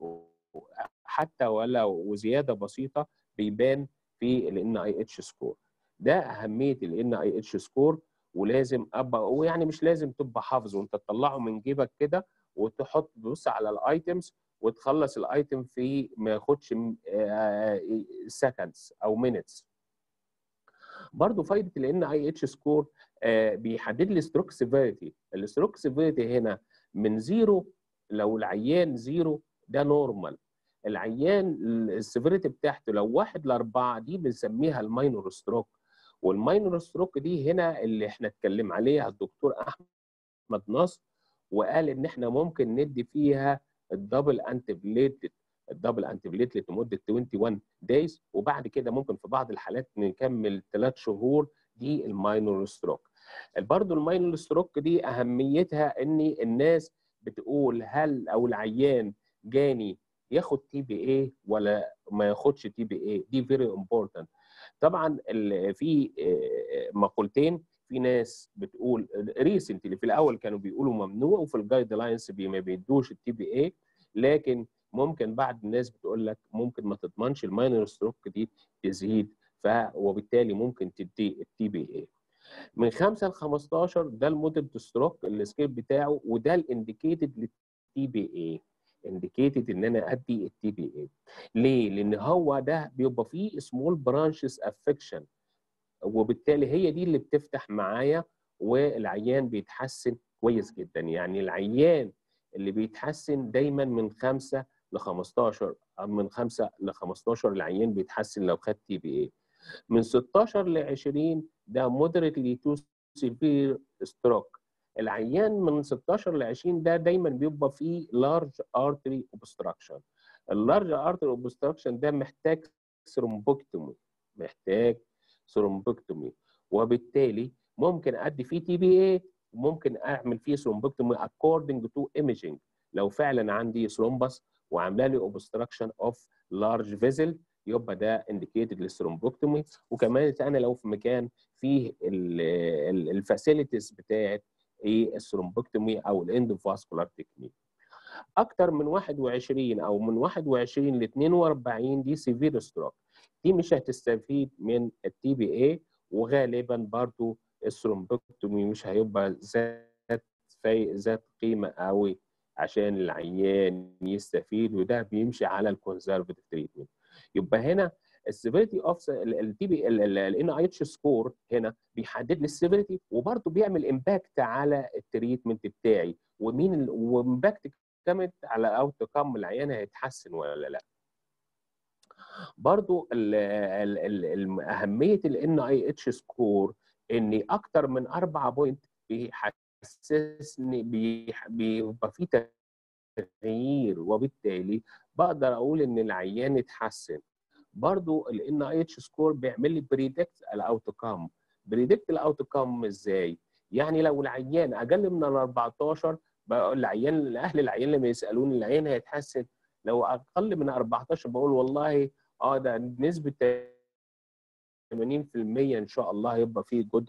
حتى ولو وزياده بسيطه بيبان في الان اي اتش سكور ده اهميه الان اي اتش سكور ولازم ابقى ويعني مش لازم تبقى حافظه وانت تطلعه من جيبك كده وتحط تبص على الايتمز وتخلص الايتم في ما ياخدش سكندز او مينتس برضه فايده الان اي اتش سكور بيحدد لي ستروك سيفيريتي الستروك سيفيريتي هنا من زيرو لو العيان زيرو ده نورمال العيان السيفيريتي بتاعته لو واحد لاربعه دي بنسميها الماينور ستروك والماينور ستروك دي هنا اللي احنا اتكلم عليها الدكتور احمد نصر وقال ان احنا ممكن ندي فيها الدبل انتي بليتد الدبل انتي بليتلت لمده 21 دايز وبعد كده ممكن في بعض الحالات نكمل ثلاث شهور دي الماينور ستروك برضه الماينور ستروك دي اهميتها ان الناس بتقول هل او العيان جاني ياخد تي بي اي ولا ما ياخدش تي بي اي دي فيري امبورتنت طبعا في مقولتين في ناس بتقول ريسنتلي في الاول كانوا بيقولوا ممنوع وفي الجايد لاينز ما بيدوش التي بي اي لكن ممكن بعض الناس بتقول لك ممكن ما تضمنش الماينر ستروك دي تزيد ف وبالتالي ممكن تدي التي بي اي من 5 ل 15 ده الموديل ستروك السكيل بتاعه وده الانديكيتد للتي بي اي انديكيتد ان انا ادي التي بي اي ليه؟ لان هو ده بيبقى فيه سمول برانشز افكشن وبالتالي هي دي اللي بتفتح معايا والعيان بيتحسن كويس جدا يعني العيان اللي بيتحسن دايما من 5 ل 15 من 5 ل 15 العيان بيتحسن لو خد تي بي اي من 16 ل 20 ده moderately to severe stroke العيان من 16 ل 20 ده دايما بيبقى فيه large artery obstruction اللارج ارتري اوبستراكشن ده محتاج ثرومبوكتومي محتاج ثرومبوكتومي وبالتالي ممكن ادي فيه تي بي اي وممكن اعمل فيه ثرومبوكتومي according to imaging لو فعلا عندي ثرومبس وعامله لي اوبستراكشن اوف لارج فيزل يبقى ده انديكيتد للثرومبوكتومي وكمان انا لو في مكان فيه الفاسيلتيز بتاعت ايه الثرومبوكتومي او الاندوفاسكولار تكنيك اكتر من 21 او من 21 ل 42 دي سيفير ستروك دي مش هتستفيد من التي بي اي وغالبا برضو الثرومبوكتومي مش هيبقى ذات في ذات قيمه قوي عشان العيان يستفيد وده بيمشي على الكونزرفتيف تريتمنت يبقى هنا السيفيريتي اوف التي بي الان اي اتش سكور هنا بيحدد لي السيفيريتي وبرضه بيعمل امباكت على التريتمنت بتاعي ومين وامباكت كامت على اوت كام العيان هيتحسن ولا لا برضو ال ال ال اهميه الان اي اتش سكور ان اكتر من 4 بوينت بيحسسني بيبقى في تغيير وبالتالي بقدر اقول ان العيان اتحسن برضو الان اي اتش سكور بيعمل لي بريدكت الاوت كام بريدكت الاوت كام ازاي يعني لو العيان اقل من ال 14 بقول العيان اهل العيان لما يسالوني العيان هيتحسن لو اقل من 14 بقول والله اه ده نسبه 80% ان شاء الله هيبقى فيه جود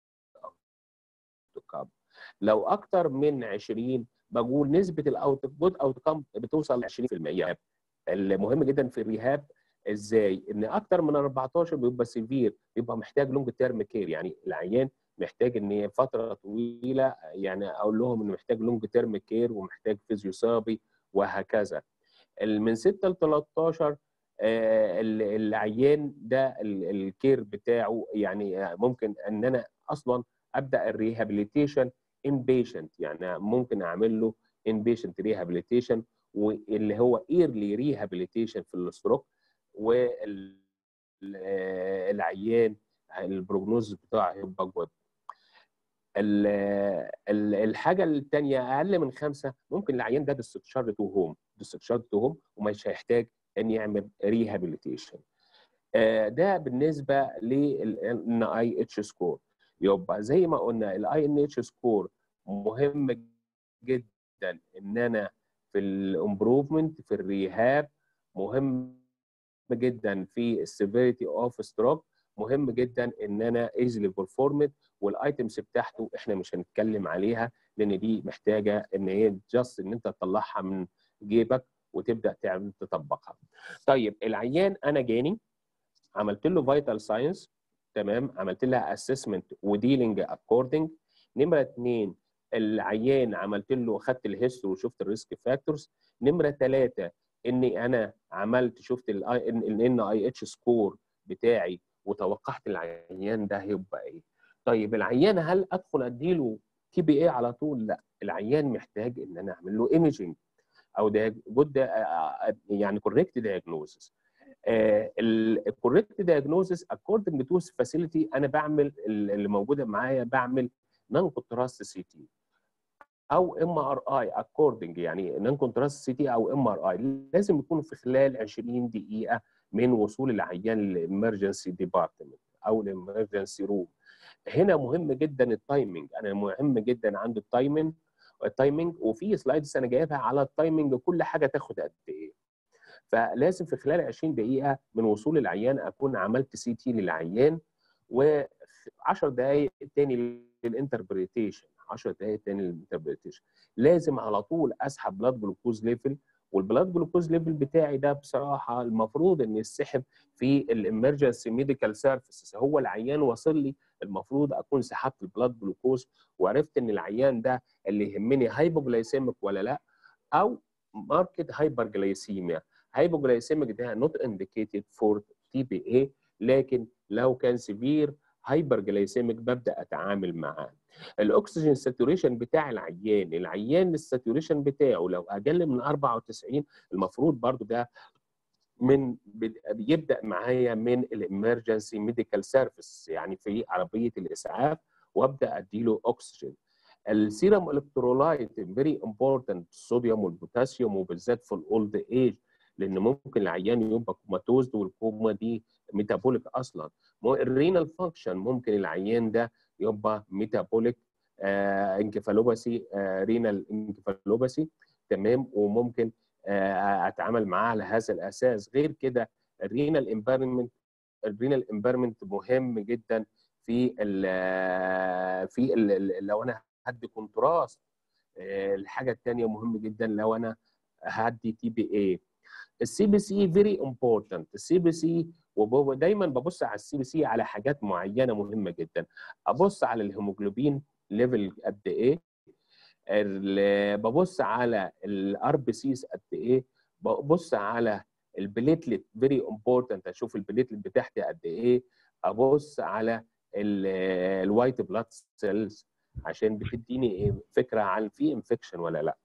كام لو اكتر من 20 بقول نسبه الاوت جود اوت كام بتوصل ل 20% المهم جدا في الريهاب ازاي ان اكتر من 14 بيبقى سيفير بيبقى محتاج لونج تيرم كير يعني العيان محتاج ان فتره طويله يعني اقول لهم انه محتاج لونج تيرم كير ومحتاج فيزيوثيرابي وهكذا من 6 ل 13 العيان ده الكير بتاعه يعني ممكن ان انا اصلا ابدا الريهابيليتيشن ان بيشنت يعني ممكن اعمل له ان بيشنت ريهابيليتيشن واللي هو ايرلي ريهابيليتيشن في الستروك والعيان البروجنوز بتاعه هيبقى جود الحاجه الثانيه اقل من خمسه ممكن العيان ده ديستشارج تو هوم ديستشارج تو هوم ومش هيحتاج ان يعمل ريهابيليتيشن ده بالنسبه للان اي اتش سكور يبقى زي ما قلنا الاي ان اتش سكور مهم جدا ان انا في الامبروفمنت في الريهاب مهم جدا في السيفيريتي اوف ستروك مهم جدا ان انا ايزلي بيرفورمد والايتمز بتاعته احنا مش هنتكلم عليها لان دي محتاجه ان هي جاست ان انت تطلعها من جيبك وتبدا تعمل تطبقها. طيب العيان انا جاني عملت له فيتال ساينس تمام عملت لها اسسمنت وديلينج اكوردنج نمره اثنين العيان عملت له خدت الهيستوري وشفت الريسك فاكتورز نمره ثلاثه اني انا عملت شفت الان اي اتش سكور بتاعي وتوقعت العيان ده هيبقى ايه طيب العيان هل ادخل اديله تي بي اي على طول لا العيان محتاج ان انا اعمل له ايمجنج او جود يعني كوريكت دايجنوزس الكوريكت دايجنوزس اكوردنج تو فاسيلتي انا بعمل اللي موجوده معايا بعمل نون كونتراست سي تي او ام ار اي اكوردنج يعني نون كونتراست سي تي او ام ار اي لازم يكون في خلال 20 دقيقه من وصول العيان للامرجنسي ديبارتمنت او الامرجنسي روم هنا مهم جدا التايمنج انا مهم جدا عندي التايمنج التايمنج وفي سلايدز انا جايبها على التايمنج كل حاجه تاخد قد ايه فلازم في خلال 20 دقيقه من وصول العيان اكون عملت سي تي للعيان و10 دقائق تاني للانتربريتيشن 10 دقائق تاني للانتربريتيشن لازم على طول اسحب بلاد جلوكوز ليفل والبلاد جلوكوز ليفل بتاعي ده بصراحه المفروض ان يسحب في الامرجنسي ميديكال سيرفيسز هو العيان واصل لي المفروض اكون سحبت البلاد جلوكوز وعرفت ان العيان ده اللي يهمني هايبوجلايسيميك ولا لا او ماركت هايبرجلايسيميا هايبوجلايسيميك ده نوت انديكيتد فور تي بي اي لكن لو كان سيفير هايبر جلايسيميك ببدا اتعامل معاه الاكسجين ساتوريشن بتاع العيان العيان الساتوريشن بتاعه لو اقل من 94 المفروض برضو ده من بد- بيبدا معايا من الامرجنسي ميديكال سيرفيس يعني في عربيه الاسعاف وابدا اديله اكسجين السيرم الكترولايت فيري امبورتنت الصوديوم والبوتاسيوم وبالذات في الاولد ايج لان ممكن العيان يبقى كوماتوز والكوما دي ميتابوليك اصلا الرينال فانكشن ممكن العيان ده يبقى ميتابوليك آه انكفالوباسي آه رينال انكفالوباسي تمام وممكن آه اتعامل معاه على هذا الاساس غير كده الرينال امبيرمنت الرينال امبيرمنت مهم جدا في ال في ال لو انا هدي كونتراست آه، الحاجه الثانيه مهم جدا لو انا هدي تي بي اي السي بي سي فيري امبورتنت السي بي سي ودايما ببص على السي بي سي على حاجات معينه مهمه جدا ابص على الهيموجلوبين ليفل قد ايه ال- ببص على الار بي سيز قد ايه ببص على البليتلت فيري امبورتنت اشوف البليتلت بتاعتي قد ايه ابص على الوايت بلاد سيلز عشان بتديني إيه فكره عن في انفكشن ولا لا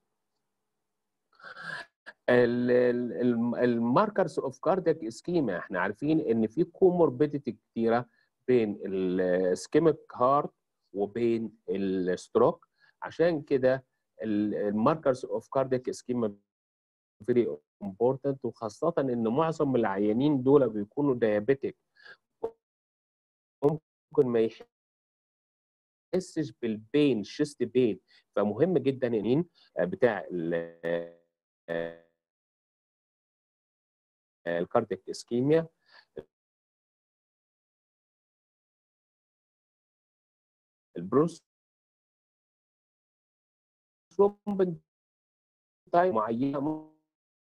الماركرز اوف كاردياك اسكيما احنا عارفين ان في كوموربيديتي كتيره بين السكيميك هارت وبين الستروك عشان كده الماركرز اوف كاردياك اسكيما فيري امبورتنت وخاصه ان معظم العيانين دول بيكونوا ديابيتك ممكن ما يحسش بالبين شيست بين فمهم جدا ان بتاع الكاردياك اسكيميا البروس تايم معينه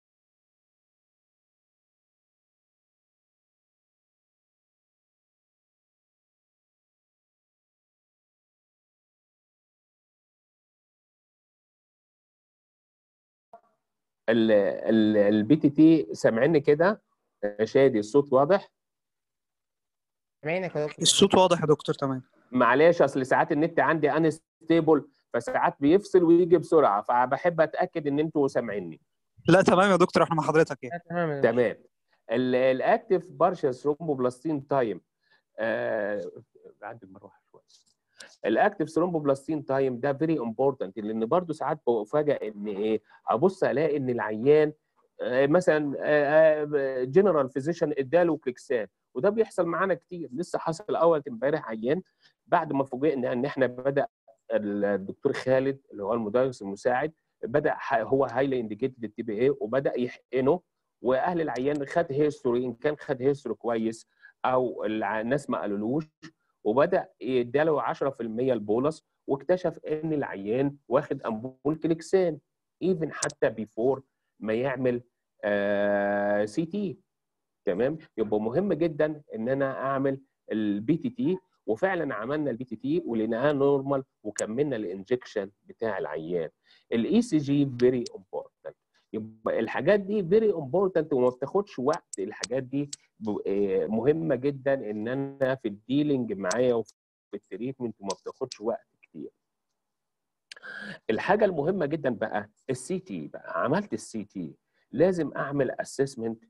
البي تي تي سامعني كده شادي الصوت واضح سامعينك يا دكتور الصوت واضح يا دكتور تمام معلش اصل ساعات النت عندي انستيبل فساعات بيفصل ويجي بسرعه فبحب اتاكد ان انتوا سامعيني لا تمام يا دكتور احنا مع حضرتك يعني تمام يا دكتور. تمام الاكتف بارشال ثرومبوبلاستين تايم آه عندي المروحه شويه الاكتف ثرومبوبلاستين تايم ده فيري امبورتنت لان برضو ساعات بفاجئ ان ايه ابص الاقي ان العيان آه، مثلا جنرال فيزيشن اداله كليكسان وده بيحصل معانا كتير لسه حصل اول امبارح عيان بعد ما فوجئنا ان احنا بدا الدكتور خالد اللي هو المدرس المساعد بدا ح- هو هايلي انديكيتد التي بي اي وبدا يحقنه واهل العيان خد هيستوري ان كان خد هيستوري كويس او الع- الناس ما قالولوش وبدا يداله 10% البولس واكتشف ان العيان واخد امبول كليكسان ايفن حتى بيفور ما يعمل سي تي تمام يبقى مهم جدا ان انا اعمل البي تي تي وفعلا عملنا البي تي تي ولقيناها نورمال وكملنا الانجكشن بتاع العيان الاي سي جي فيري امبورتنت يبقى الحاجات دي فيري امبورتنت وما بتاخدش وقت الحاجات دي ب- آه، مهمه جدا ان انا في الديلينج معايا وفي التريتمنت وما بتاخدش وقت كتير الحاجه المهمه جدا بقى السي تي بقى عملت السي تي لازم اعمل اسسمنت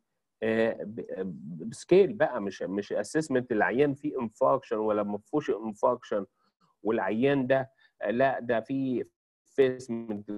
بسكيل بقى مش مش اسسمنت العيان فيه انفاكشن ولا ما فيهوش انفاكشن والعيان ده آه، لا ده فيه فيسمنت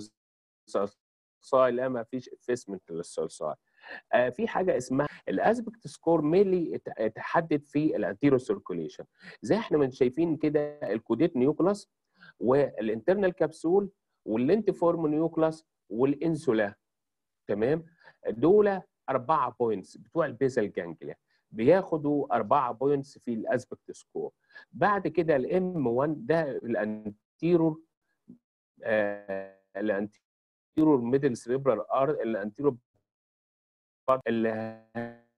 للصلصال لا ما فيش فيسمنت للصلصال آه، في حاجه اسمها الاسبكت سكور ميلي تحدد في الانتيرو سيركوليشن زي احنا من شايفين كده الكوديت نيوكلاس والانترنال كبسول واللينتيفورم نيوكلاس والانسولا تمام دول أربعة بوينتس بتوع البيزل جانجليا بياخدوا أربعة بوينتس في الاسبكت سكور بعد كده الام 1 ده الانتيرور آه الانتيرور ميدل سريبرال ار الانتيرور اللي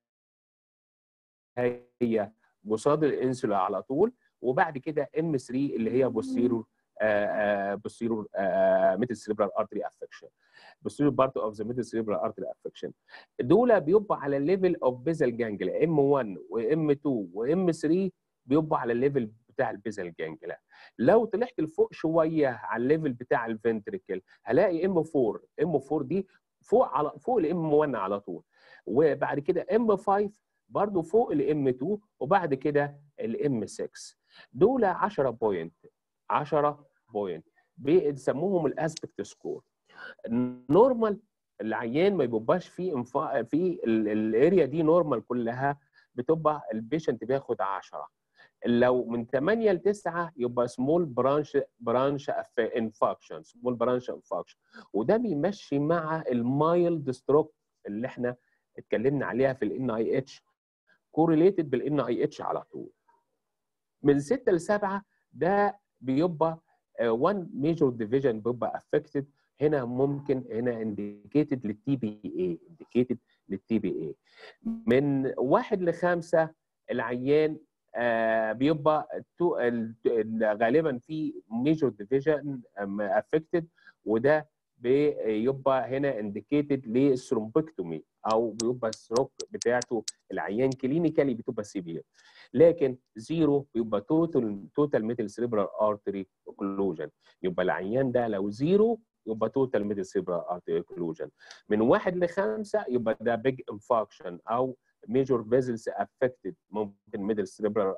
هي قصاد الانسولا على طول وبعد كده ام 3 اللي هي بوستيرور بوستيرور ميدل سريبرال ارتري افكشن posterior part of the middle cerebral artery affection دول بيبقوا على الليفل اوف بيزل جانجليا ام 1 وام 2 وام 3 بيبقوا على الليفل بتاع البيزل جانجلا لو طلعت لفوق شويه على الليفل بتاع الفنتريكل هلاقي ام 4 ام 4 دي فوق على فوق الام 1 على طول وبعد كده ام 5 برضو فوق الام 2 وبعد كده الام 6 دول 10 بوينت 10 بوينت بيسموهم الاسبكت سكور نورمال العيان ما بيبقاش فيه انفا... في الاريا دي نورمال كلها بتبقى البيشنت بياخد 10 لو من 8 ل 9 يبقى سمول برانش برانش انفاكشن سمول برانش انفاكشن وده بيمشي مع المايلد ستروك اللي احنا اتكلمنا عليها في الان اي اتش كوريليتد بالان اي اتش على طول من 6 ل 7 ده بيبقى 1 ميجور ديفيجن بيبقى افكتد هنا ممكن هنا انديكيتد للتي بي اي انديكيتد للتي بي اي من واحد لخمسه العيان آه بيبقى تو غالبا في ميجور ديفيجن افكتد وده بيبقى هنا انديكيتد للثرومبكتومي او بيبقى الستروك بتاعته العيان كلينيكالي بتبقى سيفير لكن زيرو بيبقى توتال توتال ميدل سيريبرال ارتري اوكلوجن يبقى العيان ده لو زيرو يبقى توتال ميدل سيريبرال ارتري اوكلوجن من واحد لخمسه يبقى ده بيج انفاكشن او ميجور فيزلز افكتد ممكن ميدل سيريبرال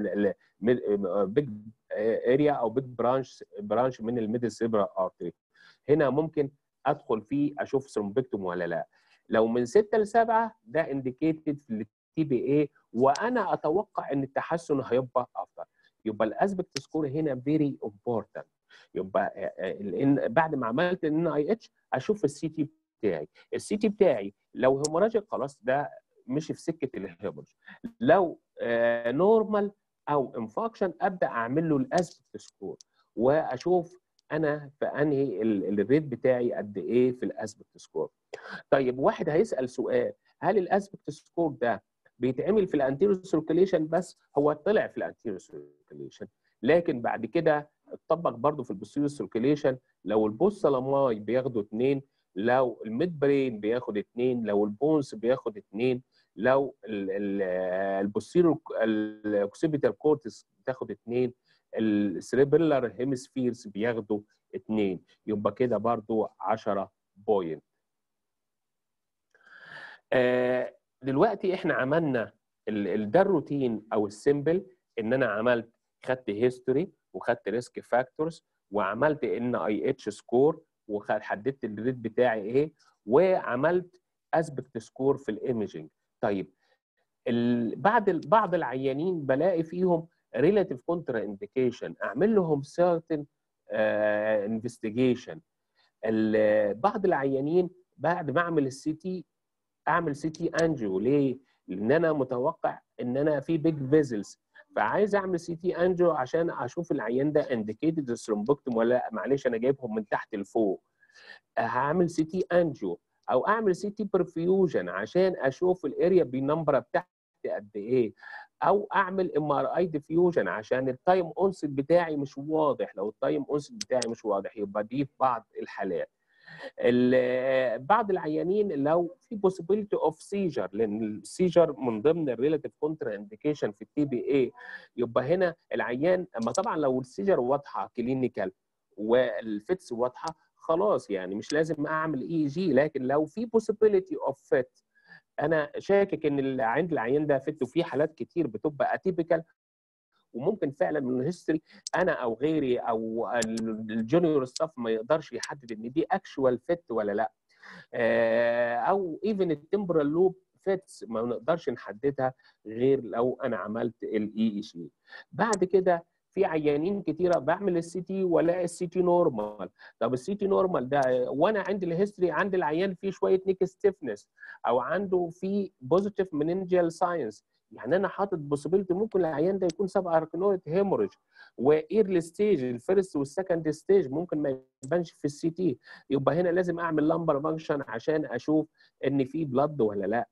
بيج اريا او بيج برانش برانش من الميدل سيريبرال ارتري هنا ممكن ادخل فيه اشوف ثرومبكتوم ولا لا لو من 6 ل 7 ده انديكيتد في التي بي اي وانا اتوقع ان التحسن هيبقى افضل يبقى الاسبكت سكور هنا فيري امبورتنت يبقى لان بعد ما عملت الان اي اتش اشوف السي تي بتاعي السي تي بتاعي لو هيموراجيك خلاص ده مشي في سكه الهيموراج لو نورمال او انفاكشن ابدا اعمل له الاسبكت سكور واشوف انا في انهي الريت بتاعي قد ايه في الاسبكت سكور طيب واحد هيسال سؤال هل الاسبكت سكور ده بيتعمل في الانتيريور سيركيليشن بس هو طلع في الانتيريور سيركيليشن لكن بعد كده اتطبق برضه في البوستيريور سيركيليشن لو البوستالاماي بياخدوا اثنين لو الميد برين بياخد اثنين لو البونس بياخد اثنين لو البوستيريور الاوكسيبيتال كورتس بتاخد اثنين السريبيلر هيمسفيرز بياخدوا اثنين يبقى كده برضو 10 بوينت آه دلوقتي احنا عملنا ده الروتين او السيمبل ان انا عملت خدت هيستوري وخدت ريسك فاكتورز وعملت ان اي اتش سكور وحددت الريت بتاعي ايه وعملت اسبكت سكور في الايمجنج طيب بعد بعض العيانين بلاقي فيهم ريلاتيف كونترا انديكيشن اعمل لهم certain انفستيجيشن بعض العيانين بعد ما اعمل السي تي اعمل سي تي انجيو ليه؟ لان انا متوقع ان انا في بيج فيزلز فعايز اعمل سي تي انجيو عشان اشوف العيان ده انديكيتد ثرومبكتوم ولا معلش انا جايبهم من تحت لفوق هعمل سي تي انجيو او اعمل سي تي برفيوجن عشان اشوف الاريا بالنمبر بتاعتي قد ايه او اعمل ام ار اي ديفيوجن عشان التايم اونست بتاعي مش واضح لو التايم اونست بتاعي مش واضح يبقى دي في بعض الحالات بعض العيانين لو في possibility اوف سيجر لان السيجر من ضمن الريلاتيف كونترا انديكيشن في التي بي اي يبقى هنا العيان اما طبعا لو السيجر واضحه كلينيكال والفيتس واضحه خلاص يعني مش لازم اعمل اي جي لكن لو في possibility اوف فيت انا شاكك ان عند العيان ده فت وفي حالات كتير بتبقى اتيبيكال وممكن فعلا من الهيستوري انا او غيري او الجونيور ستاف ما يقدرش يحدد ان دي اكشوال فيت ولا لا او ايفن التمبرال لوب فيتس ما نقدرش نحددها غير لو انا عملت الاي اي سي بعد كده في عيانين كتيره بعمل السي تي والاقي السي تي نورمال طب السي تي نورمال ده وانا عندي الهيستوري عند العيان فيه شويه نيك ستيفنس او عنده في بوزيتيف مننجيال ساينس يعني انا حاطط بوسيبيلتي ممكن العيان ده يكون سب اركنويد هيموريج وايرلي ستيج الفيرست والسكند ستيج ممكن ما يبانش في السي تي يبقى هنا لازم اعمل لمبر فانكشن عشان اشوف ان في بلاد ولا لا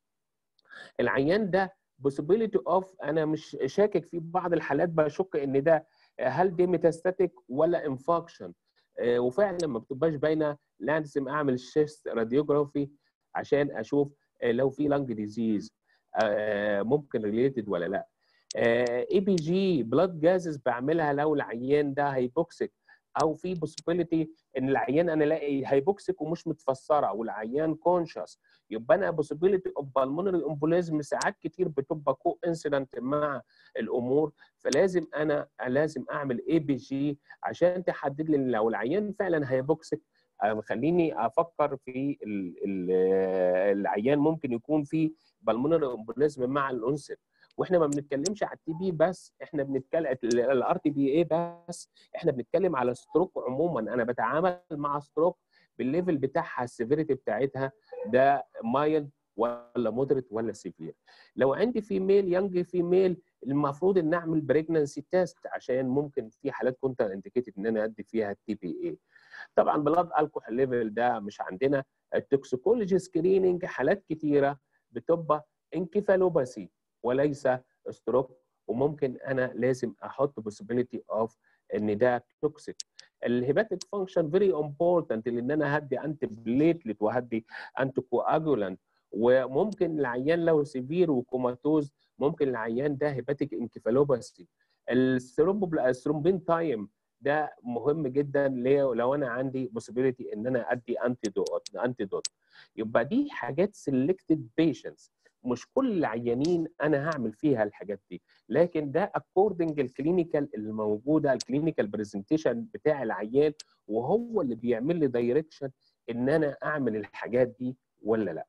العيان ده possibility اوف انا مش شاكك في بعض الحالات بشك ان ده هل دي ميتاستاتيك ولا انفاكشن وفعلا ما بتبقاش باينه لازم اعمل شيست راديوجرافي عشان اشوف لو في لانج ديزيز ممكن ريليتد ولا لا اي بي جي بلاد جازز بعملها لو العيان ده هيبوكسيك او في possibility ان العيان انا الاقي هيبوكسيك ومش متفسره والعيان كونشس يبقى انا possibility of pulmonary embolism ساعات كتير بتبقى كو انسيدنت مع الامور فلازم انا لازم اعمل اي بي جي عشان تحدد لي لو العيان فعلا هيبوكسيك آه، خليني افكر في ال ال العيان ممكن يكون في بالمونري امبوليزم مع الانسل واحنا ما بنتكلمش على التي بي بس احنا بنتكلم الار تي بي اي بس احنا بنتكلم على ستروك عموما انا بتعامل مع ستروك بالليفل بتاعها السيفيريتي بتاعتها ده مايلد ولا مودريت ولا سيفير لو عندي فيميل يانج فيميل المفروض ان اعمل بريجننسي تيست عشان ممكن في حالات كنت انديكيتد ان انا ادي فيها التي بي اي طبعا بلاد الكحول ليفل ده مش عندنا التوكسيكولوجي سكريننج حالات كتيره بتبقى انكفالوباسي وليس ستروك وممكن انا لازم احط possibility اوف ان ده توكسيك الهيباتيك فانكشن فيري امبورتنت لان انا هدي انتي بليتلت وهدي انتي كواجولانت وممكن العيان لو سيفير وكوماتوز ممكن العيان ده هيباتيك انكفالوباسي الثرومبين تايم ده مهم جدا ليه لو انا عندي possibility ان انا ادي انتي دوت انتي دوت يبقى دي حاجات سيلكتد بيشنتس مش كل العيانين انا هعمل فيها الحاجات دي لكن ده اكوردنج الكلينيكال اللي موجوده الكلينيكال برزنتيشن بتاع العيان وهو اللي بيعمل لي دايركشن ان انا اعمل الحاجات دي ولا لا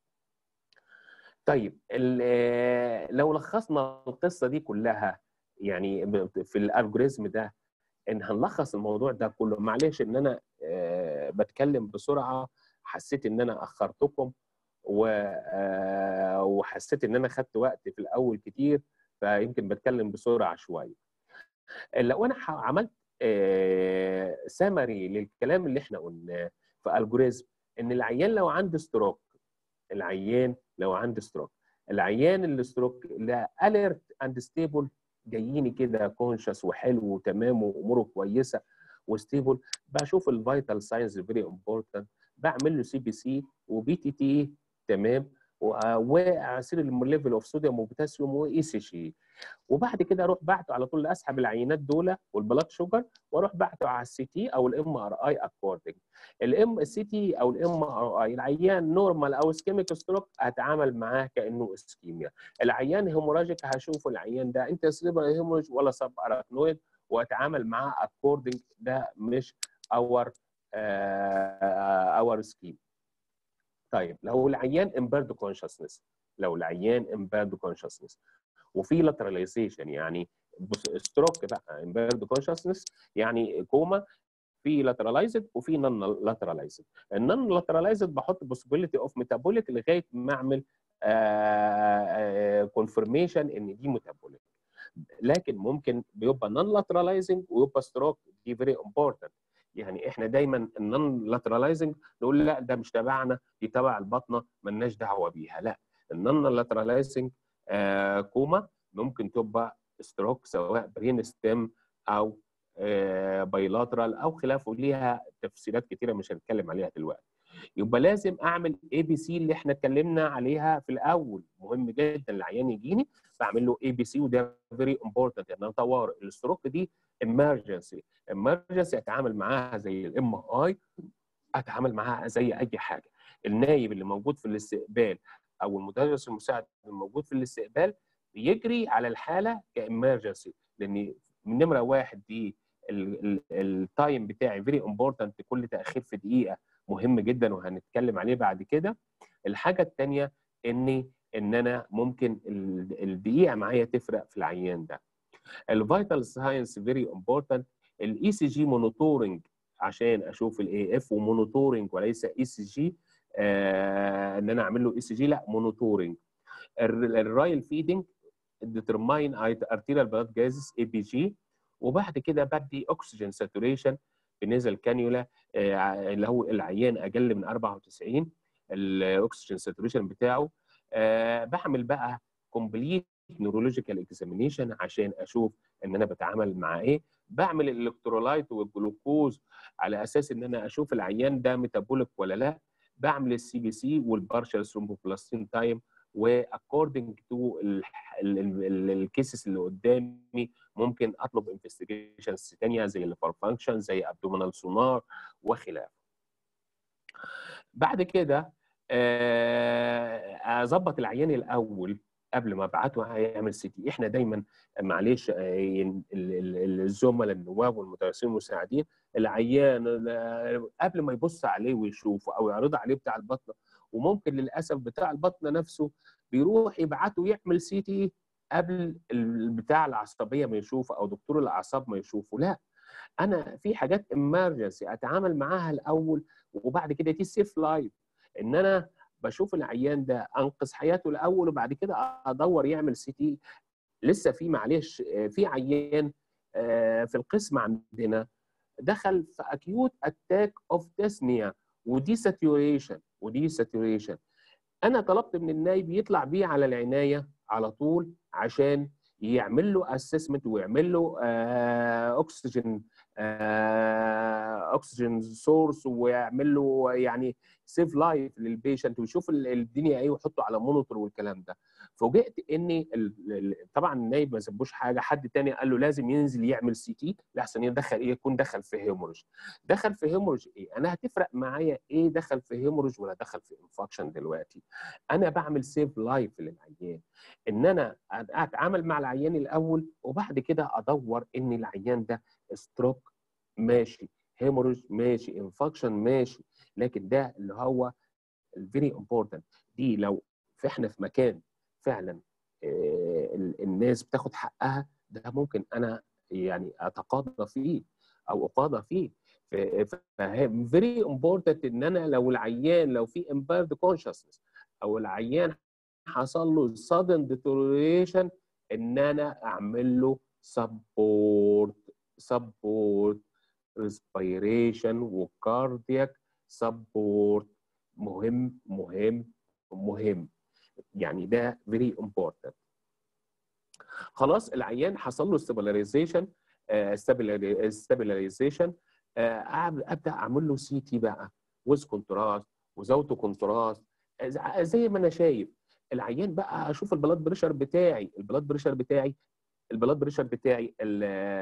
طيب ال- لو لخصنا القصه دي كلها يعني في الالجوريزم ده ان هنلخص الموضوع ده كله معلش ان انا آه، بتكلم بسرعه حسيت ان انا اخرتكم و- آه، وحسيت ان انا خدت وقت في الاول كتير فيمكن بتكلم بسرعه شويه لو انا ح- عملت سمري للكلام اللي احنا قلناه في الجوريزم ان العيان لو عنده ستروك العيان لو عنده ستروك العيان اللي ستروك لا اليرت اند ستيبل جاييني كده كونشس وحلو وتمام واموره كويسه وستيبل بشوف الفيتال ساينز فيري امبورتنت بعمل له سي بي سي وبي تي تي تمام و- وعصير الليفل اوف صوديوم وبوتاسيوم واي سي جي وبعد كده اروح بعته على طول اسحب العينات دول والبلاد شوجر واروح بعته على السي تي او الام ار اي اكوردنج الام السي تي او الام ار اي العيان نورمال او اسكيميك ستروك هتعامل معاه كانه اسكيميا العيان هيموراجيك هشوف العيان ده انت سليبر هيموراج ولا سب اراكنويد واتعامل معاه اكوردنج ده مش اور اور سكيم طيب لو العيان امبيرد كونشسنس لو العيان امبيرد كونشسنس وفي لاتراليزيشن يعني ستروك بقى امبيرد كونشسنس يعني كوما في لاترالايزد وفي نون لاترالايزد النون لاترالايزد بحط possibility اوف ميتابوليك لغايه ما اعمل كونفirmation ان دي ميتابوليك لكن ممكن بيبقى نون لاترالايزنج ويبقى ستروك دي فيري امبورتنت يعني احنا دايما النون لاترالايزنج نقول لا ده مش تبعنا دي تبع البطنه ملناش دعوه بيها لا النون لاترالايزنج كوما ممكن تبقى ستروك سواء برين ستيم او بايلاترال او خلافه ليها تفسيرات كتيره مش هنتكلم عليها دلوقتي يبقى لازم اعمل اي بي سي اللي احنا اتكلمنا عليها في الاول مهم جدا العيان يجيني بعمل له اي بي سي وده فيري امبورتنت يعني طوارئ الستروك دي امرجنسي امرجنسي اتعامل معاها زي الام اي اتعامل معاها زي اي حاجه النايب اللي موجود في الاستقبال او المدرس المساعد الموجود في الاستقبال بيجري على الحاله كامرجنسي لان من نمره واحد دي التايم بتاعي فيري امبورتنت كل تاخير في دقيقه مهم جدا وهنتكلم عليه بعد كده الحاجه الثانيه اني ان انا ممكن ال- الدقيقه معايا تفرق في العيان ده الفيتال ساينس فيري امبورتنت الاي سي جي مونيتورنج عشان اشوف الاي اف ومونيتورنج وليس اي سي جي ان انا اعمل له اي سي جي لا مونيتورنج الرايل فيدنج ديترماين ارتيريال بلاد جازز اي بي جي وبعد كده بدي اكسجين ساتوريشن بنزل كانيولا آه، اللي هو العيان اقل من 94 الاكسجين ساتوريشن بتاعه آه، بعمل بقى كومبليت نيورولوجيكال اكزامينيشن عشان اشوف ان انا بتعامل مع ايه بعمل الالكترولايت والجلوكوز على اساس ان انا اشوف العيان ده ميتابوليك ولا لا بعمل السي بي سي والبارشال ثرومبوبلاستين تايم واكوردنج تو الكيسز اللي قدامي ممكن اطلب انفستيجيشنز ثانيه زي الليفر فانكشن زي ابدومينال سونار وخلافه بعد كده آه، اظبط العيان الاول قبل ما ابعته هيعمل سي تي احنا دايما معلش آه، ين- ال- ال- الزملاء النواب والمدرسين المساعدين العيان آه، قبل ما يبص عليه ويشوفه او يعرض عليه بتاع البطنه وممكن للاسف بتاع البطنه نفسه بيروح يبعته يعمل سي تي قبل ال- بتاع العصبيه ما يشوفه او دكتور الاعصاب ما يشوفه لا انا في حاجات امرجنسي اتعامل معاها الاول وبعد كده دي سيف لايف ان انا بشوف العيان ده انقذ حياته الاول وبعد كده ادور يعمل سي تي لسه في معلش آه، في عيان آه، في القسم عندنا دخل في اكيوت اتاك اوف تسنيا ودي ساتوريشن ودي ساتوريشن انا طلبت من النايب يطلع بيه على العنايه على طول عشان يعمل له اسسمنت ويعمل له آه، اكسجين آه، اكسجين سورس ويعمل له يعني سيف لايف للبيشنت ويشوف ال- الدنيا ايه ويحطه على مونيتور والكلام ده فوجئت ان ال- ال- طبعا النايب ما سابوش حاجه حد تاني قال له لازم ينزل يعمل سي تي لحسن يدخل ايه يكون دخل في هيموريج دخل في هيموريج ايه انا هتفرق معايا ايه دخل في هيموريج ولا دخل في انفكشن دلوقتي انا بعمل سيف لايف للعيان ان انا اتعامل مع العيان الاول وبعد كده ادور ان العيان ده ستروك ماشي هيموريج ماشي انفكشن ماشي لكن ده اللي هو الفيري امبورتنت دي لو في احنا في مكان فعلا آه، ال- الناس بتاخد حقها ده ممكن انا يعني اتقاضى فيه او اقاضى فيه فيري امبورتنت ان انا لو العيان لو في امبيرد كونشسنس او العيان حصل له sudden deterioration ان انا اعمل له سبورت سبورت ريسبيريشن وكاردياك سبورت مهم مهم مهم يعني ده فيري امبورتنت خلاص العيان حصل له ستابلايزيشن ستابلايزيشن ابدا اعمل له سي تي بقى ويز كونتراست وزاوتو كونتراست زي ما انا شايف العيان بقى اشوف البلاد بريشر بتاعي البلاد بريشر بتاعي البلاد بريشر بتاعي ال-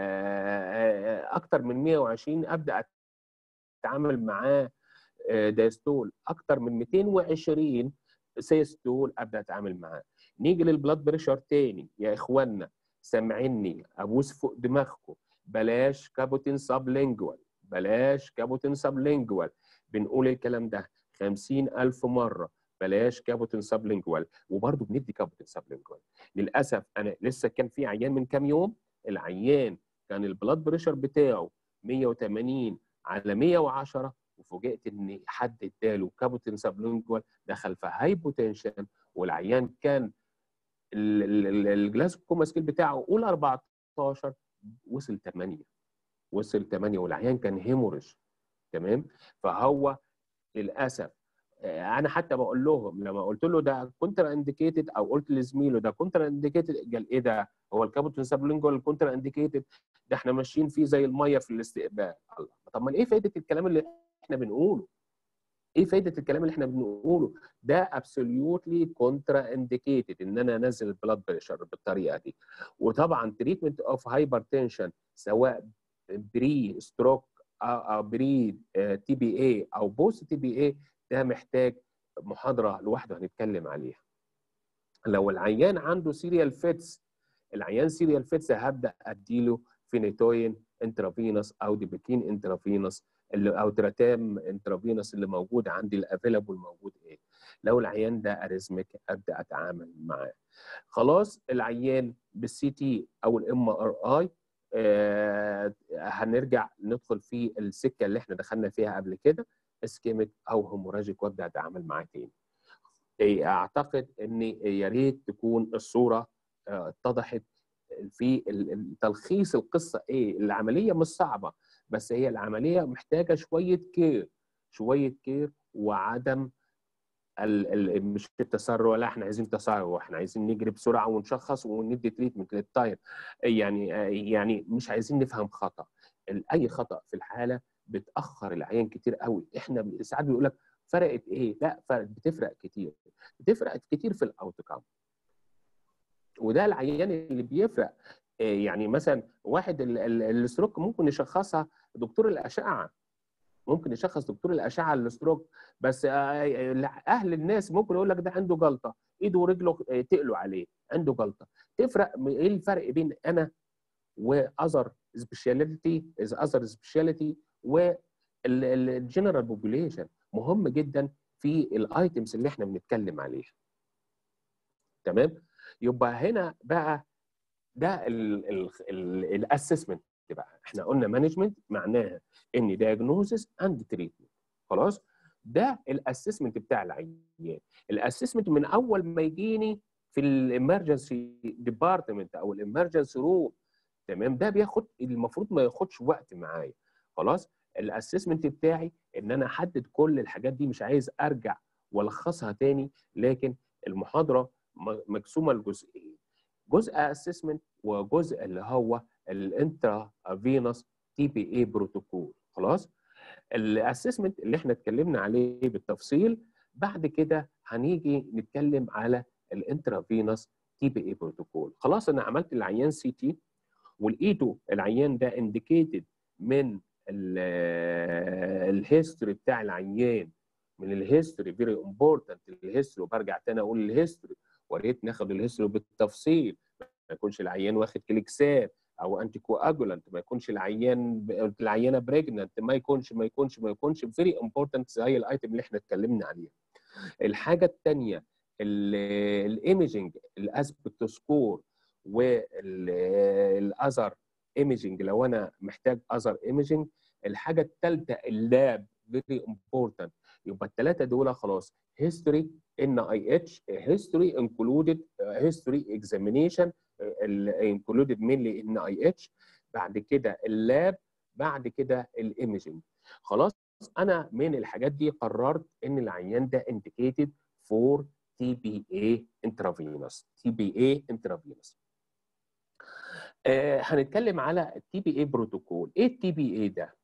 اكتر من 120 ابدا اتعامل معاه آه، دايستول اكتر من 220 سيستول ابدا اتعامل معاه نيجي للبلاد بريشر تاني يا اخوانا سامعيني ابوس فوق دماغكم بلاش كابوتين سابلينجوال بلاش كابوتين سابلينجوال بنقول الكلام ده 50000 مره بلاش كابوتين سابلينجوال وبرضه بندي كابوتين سابلينجوال للاسف انا لسه كان في عيان من كام يوم العيان كان البلاد بريشر بتاعه 180 على 110 وفوجئت ان حد اداله كابوتين سابلينجوال دخل في هايبوتنشن والعيان كان ال- ال- ال- الجلاس كوما سكيل بتاعه قول 14 وصل 8 وصل 8 والعيان كان هيموريج تمام فهو للاسف آه، انا حتى بقول لهم لما قلت له ده كونترا انديكيتد او قلت لزميله ده كونترا انديكيتد قال ايه ده هو الكابوتين سابلينجوال كونترا انديكيتد ده احنا ماشيين فيه زي الميه في الاستقبال الله طب ما ايه فايده الكلام اللي احنا بنقوله ايه فايده الكلام اللي احنا بنقوله ده ابسوليوتلي كونترا انديكيتد ان انا انزل البلاد بريشر بالطريقه دي وطبعا تريتمنت اوف هايبرتنشن سواء بري ستروك او بري تي بي اي او بوست تي بي اي ده محتاج محاضره لوحده هنتكلم عليها لو العيان عنده سيريال فيتس العيان سيريال فيتس هبدا اديله فينيتوين انترافينوس او ديبيكين انترافينوس اللي او تراتام انترافينوس اللي موجود عندي الافيلابل موجود ايه لو العيان ده اريزميك ابدا اتعامل معاه خلاص العيان بالسي تي او الام ار اي هنرجع ندخل في السكه اللي احنا دخلنا فيها قبل كده اسكيميك او هيموراجيك وابدا اتعامل معاه تاني إيه، اعتقد ان يا ريت تكون الصوره آه، اتضحت في ال- ال- تلخيص القصه ايه العمليه مش صعبه بس هي العمليه محتاجه شويه كير شويه كير وعدم ال ال مش التسرع لا احنا عايزين تسرع احنا عايزين نجري بسرعه ونشخص وندي تريتمنت للتايم يعني يعني مش عايزين نفهم خطا ال- اي خطا في الحاله بتاخر العيان كتير قوي احنا ساعات بيقول لك فرقت ايه؟ لا فرقت بتفرق كتير بتفرق كتير في الاوتكم وده العيان اللي بيفرق آه، يعني مثلا واحد ال- ال- الستروك ممكن يشخصها دكتور الاشعه ممكن يشخص دكتور الاشعه الستروك بس آه، آه، اهل الناس ممكن يقول لك ده عنده جلطه ايده ورجله آه، تقلوا عليه عنده جلطه تفرق م- ايه الفرق بين انا واذر سبيشاليتي از اذر سبيشاليتي والجنرال بوبوليشن مهم جدا في الايتمز اللي احنا بنتكلم عليها تمام يبقى هنا بقى ده الاسسمنت بقى احنا قلنا مانجمنت معناها ان دايجنوزس اند تريتمنت خلاص ده الاسسمنت بتاع العيان الاسسمنت من اول ما يجيني في الامرجنسي ديبارتمنت او الامرجنسي روم تمام ده بياخد المفروض ما ياخدش وقت معايا خلاص الاسسمنت بتاعي ان انا احدد كل الحاجات دي مش عايز ارجع والخصها تاني لكن المحاضره م- مقسومه لجزئين جزء اسسمنت وجزء اللي هو الانترا فينوس تي بي اي بروتوكول خلاص الاسسمنت اللي احنا اتكلمنا عليه بالتفصيل بعد كده هنيجي نتكلم على الانترا فينوس تي بي اي بروتوكول خلاص انا عملت العيان سي تي ولقيته العيان ده انديكيتد من الهيستوري بتاع العيان من الهيستوري فيري امبورتنت الهيستوري وبرجع تاني اقول الهيستوري وريت ناخد الهيستوري بالتفصيل ما يكونش العيان واخد كليكسات او انتي كواجولانت ما يكونش العيان العيانه بريجننت ما يكونش ما يكونش ما يكونش فيري امبورتنت زي الايتم اللي احنا اتكلمنا عليها الحاجه الثانيه الايمجنج الاسبكت سكور والاذر ايمجنج لو انا محتاج اذر ايمجنج الحاجه الثالثه اللاب فيري امبورتنت يبقى الثلاثه دول خلاص هيستوري ان اي اتش هيستوري انكلودد هيستوري اكزامينيشن انكلودد مينلي ان اي اتش بعد كده اللاب بعد كده الايمجنج خلاص انا من الحاجات دي قررت ان العيان ده انديكيتد فور تي بي اي انترافينوس تي بي اي انترافينوس هنتكلم على التي بي اي بروتوكول ايه التي بي اي ده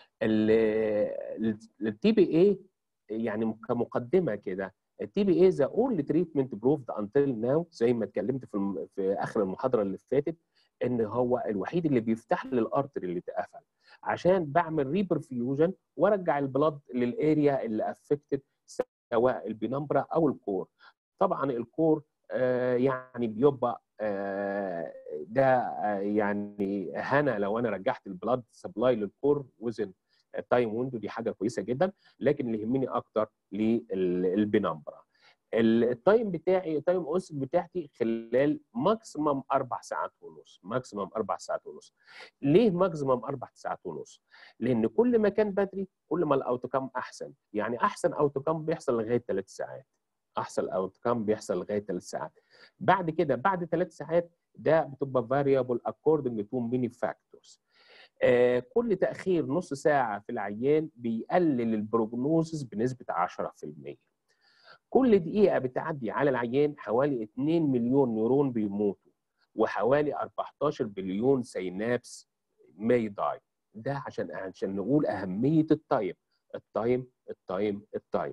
التي بي اي يعني كمقدمه كده التي بي اي ذا اونلي تريتمنت بروفد انتل ناو زي ما اتكلمت في الم... في اخر المحاضره اللي فاتت ان هو الوحيد اللي بيفتح لي الارتري اللي اتقفل عشان بعمل ريبرفيوجن وارجع البلاد للاريا اللي افكتد سواء البينمبرا او الكور طبعا الكور آه يعني بيبقى آه ده آه يعني هنا لو انا رجعت البلاد سبلاي للكور وزن التايم ويندو دي حاجه كويسه جدا لكن اللي يهمني اكتر للبنمبرا التايم بتاعي التايم اوس بتاعتي خلال ماكسيمم اربع ساعات ونص ماكسيمم اربع ساعات ونص ليه ماكسيمم اربع ساعات ونص؟ لان كل ما كان بدري كل ما الاوتوكام احسن يعني احسن اوتوكام بيحصل لغايه ثلاث ساعات احسن اوتكم بيحصل لغايه ثلاث ساعات بعد كده بعد ثلاث ساعات ده بتبقى فاريبل اكوردنج تو ميني فاكتورز كل تاخير نص ساعه في العيان بيقلل البروجنوزس بنسبه 10% كل دقيقه بتعدي على العيان حوالي 2 مليون نيرون بيموتوا وحوالي 14 بليون سينابس ماي داي ده عشان عشان نقول اهميه التايم التايم التايم التايم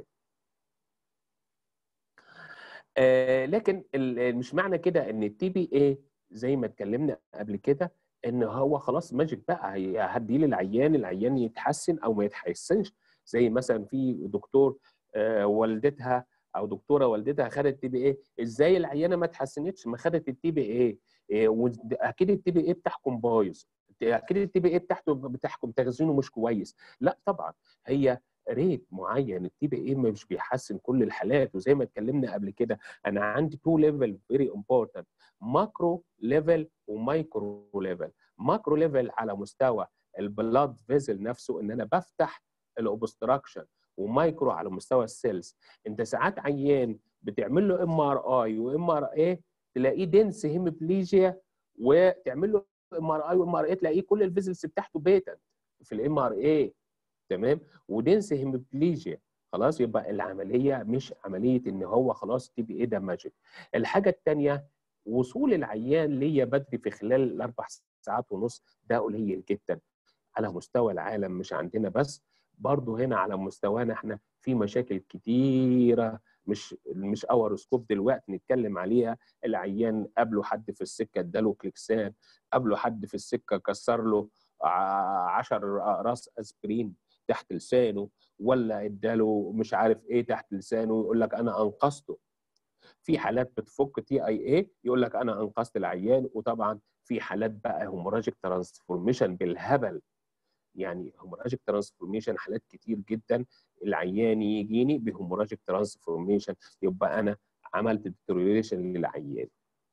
آه لكن مش معنى كده ان التي بي اي زي ما اتكلمنا قبل كده ان هو خلاص ماجيك بقى هدي للعيان العيان يتحسن او ما يتحسنش زي مثلا في دكتور آه والدتها او دكتوره والدتها خدت تي بي اي ازاي العيانه ما اتحسنتش ما خدت التي بي اي اكيد التي بي اي بتحكم بايظ اكيد التي بي اي بتاعته بتحكم تخزينه مش كويس لا طبعا هي ريت معين التي بي اي مش بيحسن كل الحالات وزي ما اتكلمنا قبل كده انا عندي تو ليفل فيري امبورتنت ماكرو ليفل ومايكرو ليفل ماكرو ليفل على مستوى البلاد فيزل نفسه ان انا بفتح الاوبستراكشن ومايكرو على مستوى السيلز انت ساعات عيان بتعمل له ام ار اي وام ار اي تلاقيه دنس هيموبليجيا وتعمل له ام ار اي وام ار اي تلاقيه كل الفيزلز بتاعته بيتنت في الام ار اي تمام ودنس هيموبليجيا خلاص يبقى العمليه مش عمليه ان هو خلاص تي بي اي ده ماجيك الحاجه الثانيه وصول العيان ليا بدري في خلال الاربع ساعات ونص ده قليل جدا على مستوى العالم مش عندنا بس برضه هنا على مستوانا احنا في مشاكل كتيره مش مش اور سكوب دلوقتي نتكلم عليها العيان قابله حد في السكه اداله كليكسان قابله حد في السكه كسر له 10 اقراص اسبرين تحت لسانه ولا اداله مش عارف ايه تحت لسانه يقول لك انا انقذته في حالات بتفك تي اي اي يقول لك انا انقذت العيان وطبعا في حالات بقى هيموراجيك ترانسفورميشن بالهبل يعني هيموراجيك ترانسفورميشن حالات كتير جدا العيان يجيني بهيموراجيك ترانسفورميشن يبقى انا عملت ديتوريشن للعيان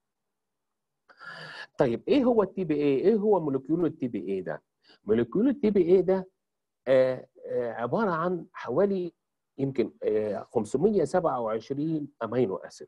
طيب ايه هو التي بي اي ايه هو مولكيول التي بي اي ده مولكيول التي بي اي ده آه آه عباره عن حوالي يمكن آه 527 امينو اسيد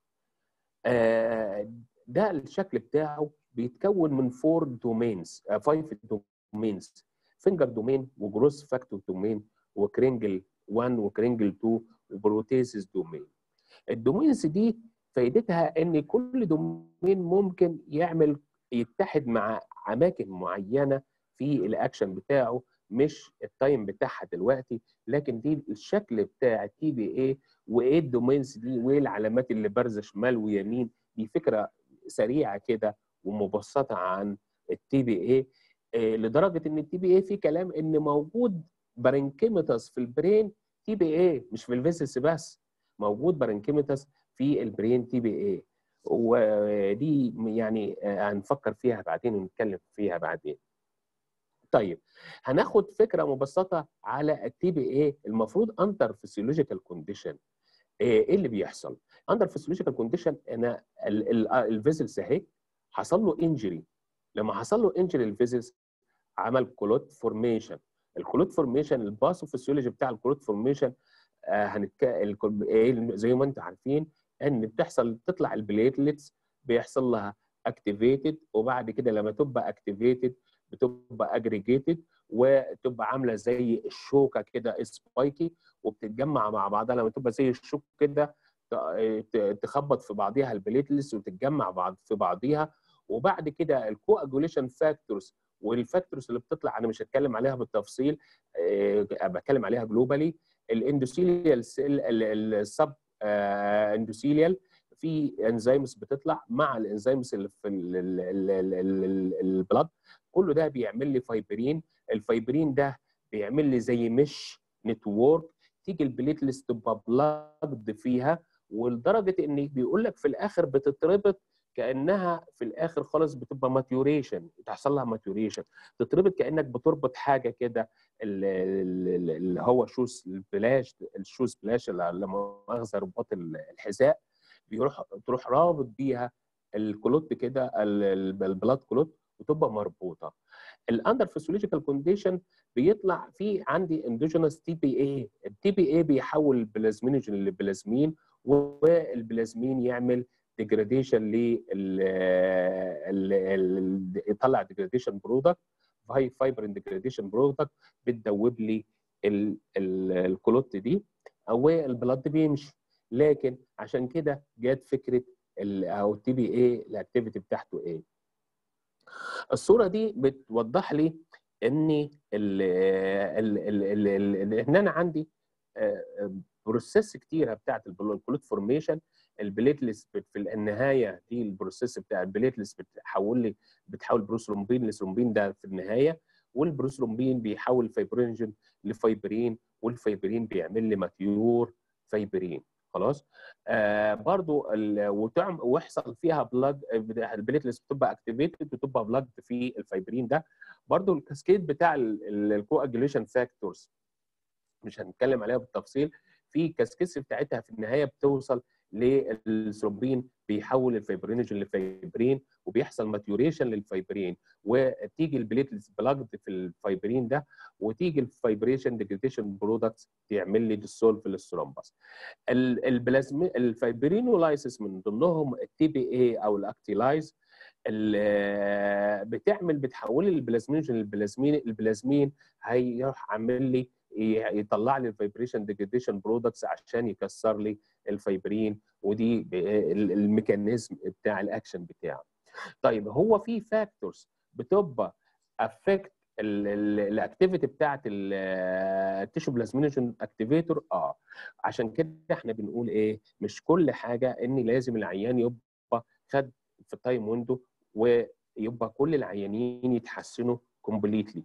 آه ده الشكل بتاعه بيتكون من فور دومينز فايف دومينز فينجر دومين وجروس فاكتور دومين وكرينجل 1 وكرينجل 2 وبروتيسيس دومين الدومينز دي فايدتها ان كل دومين ممكن يعمل يتحد مع اماكن معينه في الاكشن بتاعه مش التايم بتاعها دلوقتي لكن دي الشكل بتاع التي بي اي وايه الدومينز دي وايه العلامات اللي بارزه شمال ويمين دي فكره سريعه كده ومبسطه عن التي بي اي لدرجه ان التي بي اي في كلام ان موجود بارنكيميتاس في البرين تي بي اي مش في الفيسس بس موجود بارنكيميتاس في البرين تي بي اي ودي يعني هنفكر فيها بعدين ونتكلم فيها بعدين طيب هناخد فكره مبسطه على التي بي اي المفروض اندر فيسيولوجيكال كونديشن ايه اللي بيحصل اندر فيسيولوجيكال كونديشن انا الفيزلز اهي حصل له انجري لما حصل له انجري الفيزلز عمل كلوت فورميشن الكلوت فورميشن الباثوفيسيولوجي بتاع الكلوت فورميشن آه هنتك... زي ما انتم عارفين ان بتحصل تطلع البليتلتس بيحصل لها اكتيفيتد وبعد كده لما تبقى اكتيفيتد بتبقى اجريجيتد وتبقى عامله زي الشوكه كده سبايكي وبتتجمع مع بعضها لما تبقى زي الشوك كده تخبط في بعضيها البليتلس وتتجمع بعض في بعضيها وبعد كده الكواجوليشن فاكتورز والفاكتورز اللي بتطلع انا مش هتكلم عليها بالتفصيل أه بتكلم عليها جلوبالي الاندوثيليال السب اندوثيليال في انزيمز بتطلع مع الانزيمز اللي في البلد كله ده بيعمل لي فايبرين الفايبرين ده بيعمل لي زي مش نتورك تيجي البليتلس تبقى بلاجد فيها ولدرجه ان بيقول لك في الاخر بتتربط كانها في الاخر خالص بتبقى ماتيوريشن تحصل لها ماتيوريشن تتربط كانك بتربط حاجه كده اللي هو شوز البلاش الشوز بلاش اللي مؤاخذه رباط الحذاء بيروح تروح رابط بيها الكلوت كده البلاد كلوت وتبقى مربوطه الاندر فيسيولوجيكال كونديشن بيطلع في عندي اندوجينوس تي بي اي التي بي اي بيحول البلازمينوجين لبلازمين والبلازمين يعمل ديجراديشن لل يطلع ديجراديشن برودكت هاي فايبرين ديجراديشن برودكت بتدوب لي الكلوت دي او البلاد بيمشي لكن عشان كده جت فكره او التي بي اي الاكتيفيتي بتاعته ايه الصوره دي بتوضح لي ان ال ال ال ان انا عندي بروسيس كتيره بتاعت الكلوت فورميشن البليتلس في النهايه دي البروسيس بتاع البليتلس بتحول لي بتحول بروثرومبين لثرومبين ده في النهايه والبروثرومبين بيحول فايبرينجين لفايبرين والفايبرين بيعمل لي ماتيور فايبرين خلاص آه برضو وتعمل ويحصل فيها بلاج البليتلس بتبقى اكتيفيتد وتبقى بلاج في الفايبرين ده برضو الكاسكيد بتاع الكواجوليشن فاكتورز مش هنتكلم عليها بالتفصيل في كاسكيس بتاعتها في النهايه بتوصل للثرومبين بيحول الفايبرينوجين لفايبرين وبيحصل ماتيوريشن للفايبرين وتيجي البليتلز بلاجد في الفايبرين ده وتيجي الفايبريشن ديجريديشن برودكتس تعمل لي ديسولف للثرومبس البلازم الفايبرينولايسيس من ضمنهم التي بي اي او الاكتيلايز بتعمل بتحول البلازمينوجين للبلازمين البلازمين هيروح عامل لي يطلع لي الفايبريشن ديجريديشن برودكتس عشان يكسر لي الفايبرين ودي الميكانيزم بتاع الاكشن بتاعه. طيب هو في فاكتورز بتبقى افكت الاكتيفيتي بتاعت التيشو بلازمينوجين اكتيفيتور اه عشان كده احنا بنقول ايه مش كل حاجه ان لازم العيان يبقى خد في التايم ويندو ويبقى كل العيانين يتحسنوا كومبليتلي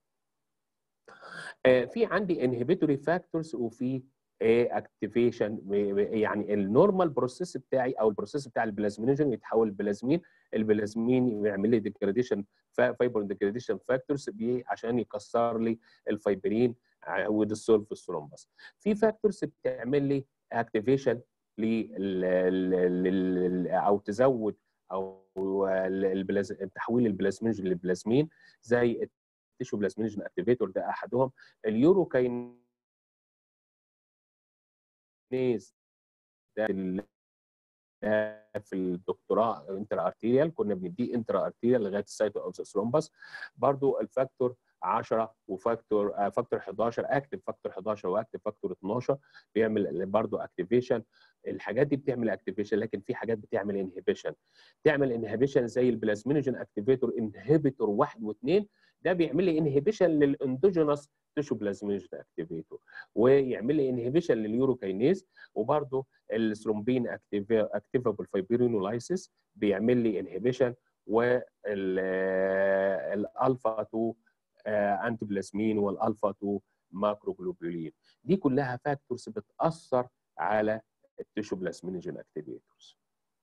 آه في عندي انهبيتوري فاكتورز وفي اكتيفيشن يعني النورمال بروسيس بتاعي او البروسيس بتاع البلازمينوجين يتحول لبلازمين البلازمين يعمل لي ديجراديشن فايبر ديجراديشن فاكتورز عشان يكسر لي الفايبرين وديسولف الثرومبس في فاكتورز بتعمل لي اكتيفيشن او تزود او البلاز... تحويل البلازمينوجين للبلازمين زي التيشو بلازمينوجين اكتيفيتور ده احدهم اليوروكاين نيز ده في الدكتوراه انترا ارتيريال كنا بنديه انترا ارتيريال لغايه السايتو او ثرومبس برضو الفاكتور 10 وفاكتور فاكتور 11 اكتف فاكتور 11 واكتف فاكتور 12 بيعمل برضو اكتيفيشن الحاجات دي بتعمل اكتيفيشن لكن في حاجات بتعمل انهبيشن تعمل انهبيشن زي البلازمينوجين اكتيفيتور انهبيتور 1 و2 ده بيعمل لي انهبيشن للاندوجينوس تيشو بلازمينوجين اكتيفيتور ويعمل لي انهبيشن لليوروكاينيز وبرده الثرومبين اكتيفابل فايبرينولايسيس بيعمل لي انهبيشن والالفا 2 انتي بلازمين والالفا 2 ماكروجلوبولين دي كلها فاكتورز بتاثر على التيشو بلازمينوجين اكتيفيتورز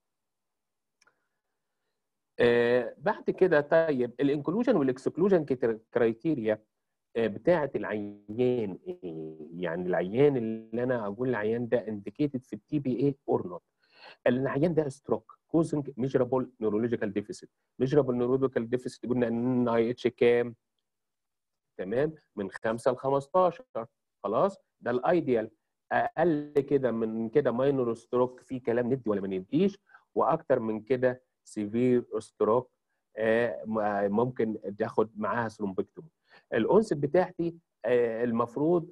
آه بعد كده طيب الانكلوجن والاكسكلوجن كرايتيريا بتاعه العيان يعني العيان اللي انا اقول العيان ده انديكيتد في التي بي اي اور نوت العيان ده ستروك كوزنج ميجرابل نيورولوجيكال ديفيسيت ميجرابل نيورولوجيكال ديفيسيت قلنا ان اي اتش كام تمام من 5 ل 15 خلاص ده الايديال اقل كده من كده ماينور ستروك في كلام ندي ولا ما نديش واكتر من كده سيفير ستروك ممكن تاخد معاها ثرومبكتومي الانس بتاعتي المفروض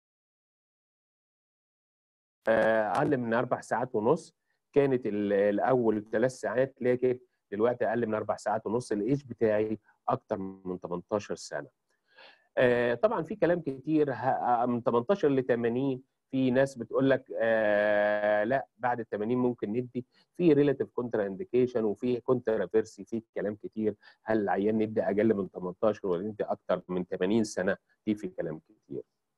اقل من اربع ساعات ونص كانت الاول ثلاث ساعات لكن دلوقتي اقل من اربع ساعات ونص الايج بتاعي اكتر من 18 سنه طبعا في كلام كتير من 18 ل 80 في ناس بتقول لك آه لا بعد ال 80 ممكن ندي في ريلاتيف كونترا انديكيشن وفي كونترافيرسي في كلام كتير هل العيان ندي اقل من 18 ولا ندي اكتر من 80 سنه دي في كلام كتير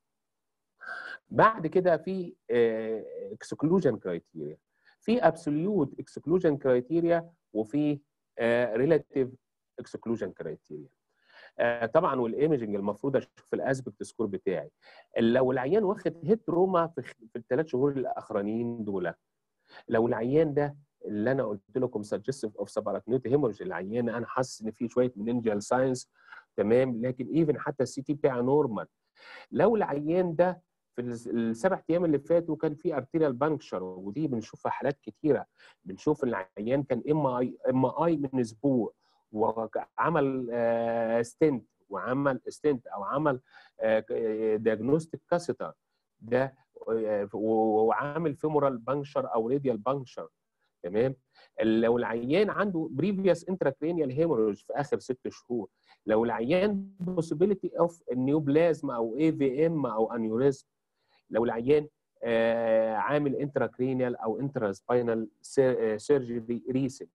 بعد كده في اكسكلوجن كرايتيريا في ابسوليوت اكسكلوجن كرايتيريا وفي ريلاتيف اكسكلوجن كرايتيريا طبعا والايمجنج المفروض اشوف الاسبكت سكور بتاعي لو العيان واخد هيد تروما في, في الثلاث شهور الاخرانيين دول لو العيان ده اللي انا قلت لكم سجستيف اوف سباراتنيوت هيمورج العيان انا حاسس ان في شويه مننجال ساينس تمام لكن ايفن حتى السي تي بتاعه نورمال لو العيان ده في السبع ايام اللي فاتوا كان في ارتيريال بانكشر ودي بنشوفها حالات كتيره بنشوف العيان كان ام اي ام اي من اسبوع وعمل ستنت وعمل ستنت او عمل دياجنوستيك كاسيتر ده وعامل فيمورال بانكشر او راديال بانكشر تمام لو العيان عنده بريفيوس انتراكرينيال هيموريج في اخر ست شهور لو العيان possibility اوف نيوبلازم او اي في ام او انيوريزم لو العيان آه عامل انتراكرينيال او انتراسباينال سيرجري ريسنت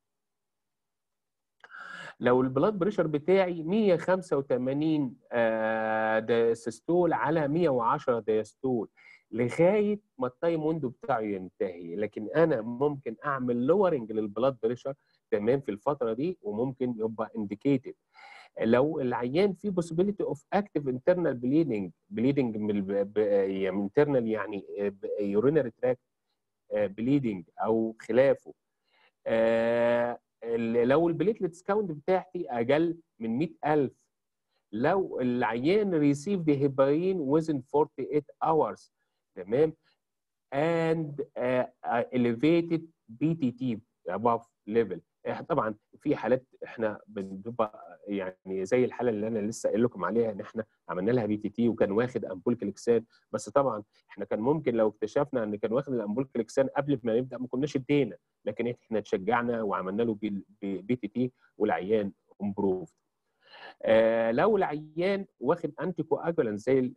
لو البلاد بريشر بتاعي 185 آه ديستول على 110 ديستول لغايه ما التايم ويندو بتاعه ينتهي لكن انا ممكن اعمل لورنج للبلاد بريشر تمام في الفتره دي وممكن يبقى انديكيتد لو العيان في possibility of active internal bleeding bleeding من internal يعني urinary tract bleeding او خلافه آه لو البليتلتس كاونت بتاعتي اقل من 100000 لو العيان ريسيف هيبارين within 48 hours تمام and uh, elevated BTT above level طبعا في حالات احنا بنبقى يعني زي الحاله اللي انا لسه قايل لكم عليها ان احنا عملنا لها بي تي تي وكان واخد امبول كليكسان بس طبعا احنا كان ممكن لو اكتشفنا ان كان واخد الامبول كليكسان قبل ما نبدا ما كناش ادينا لكن احنا اتشجعنا وعملنا له بي تي تي والعيان امبروف آه لو العيان واخد انتي كواجولانت زي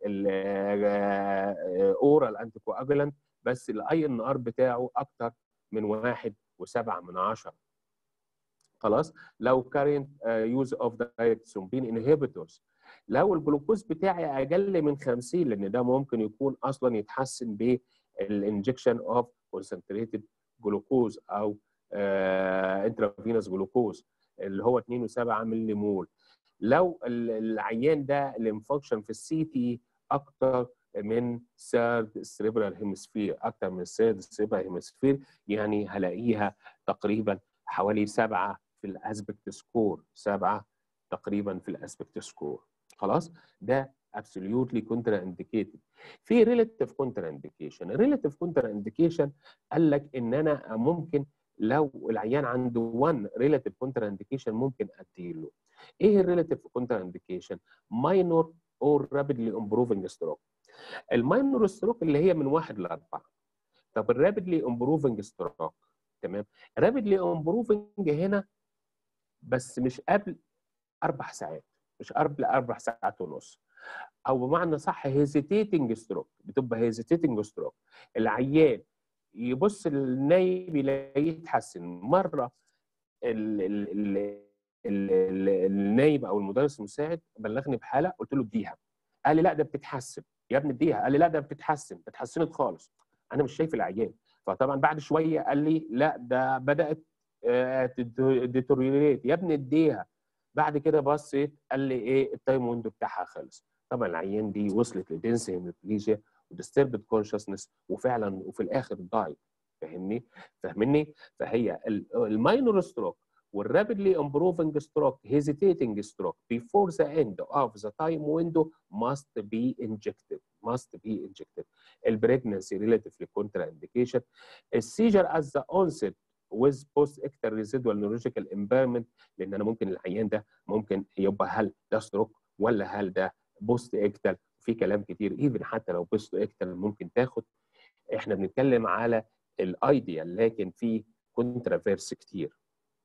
الاورال انتي كواجولانت بس الاي ان ار بتاعه اكتر من واحد وسبعة من عشرة خلاص لو current يوز اوف دايركت ثرومبين انهبيتورز لو الجلوكوز بتاعي اقل من 50 لان ده ممكن يكون اصلا يتحسن بالانجكشن اوف كونسنتريتد جلوكوز او انترافينوس جلوكوز اللي هو 2.7 ملي مول لو العيان ده الانفكشن في السي تي اكتر من سيرد سريبرال هيمسفير اكتر من سيرد سريبرال هيمسفير يعني هلاقيها تقريبا حوالي سبعه في الاسبكت سكور سبعه تقريبا في الاسبكت سكور خلاص ده absolutely contraindicated في relative contraindication relative contraindication قال لك ان انا ممكن لو العيان عنده 1 relative contraindication ممكن اديله ايه الريلاتيف contraindication minor or rapidly improving stroke الماينور ستروك اللي هي من واحد لاربعه طب الرابيدلي امبروفنج ستروك تمام رابيدلي امبروفنج هنا بس مش قبل اربع ساعات مش قبل اربع ساعات ونص او بمعنى صح هيزيتيتنج ستروك بتبقى هيزيتيتنج ستروك العيان يبص للنايب يلاقيه يتحسن مره ال ال ال ال ال النايب او المدرس المساعد بلغني بحاله قلت له اديها قال لي لا ده بتتحسن يا ابني اديها قال لي لا ده بتتحسن اتحسنت خالص انا مش شايف العيان فطبعا بعد شويه قال لي لا ده بدات ديتوريوريت يا ابني اديها بعد كده بصيت قال لي ايه التايم ويندو بتاعها خلص طبعا العيان دي وصلت لدنس هيموبليجيا وديستربد كونشسنس وفعلا وفي الاخر ضايع فاهمني فاهمني فهي الماينور ستروك والرابidly improving stroke hesitating stroke before the end of the time window must be injected must be injected البريجنسي relatively contraindication السيجر at the onset with post ictal residual neurological impairment لان انا ممكن العيان ده ممكن يبقى هل ده ستروك ولا هل ده بوست اكتل في كلام كتير ايفن حتى لو بوست اكتل ممكن تاخد احنا بنتكلم على الايديال لكن في كونترافيرس كتير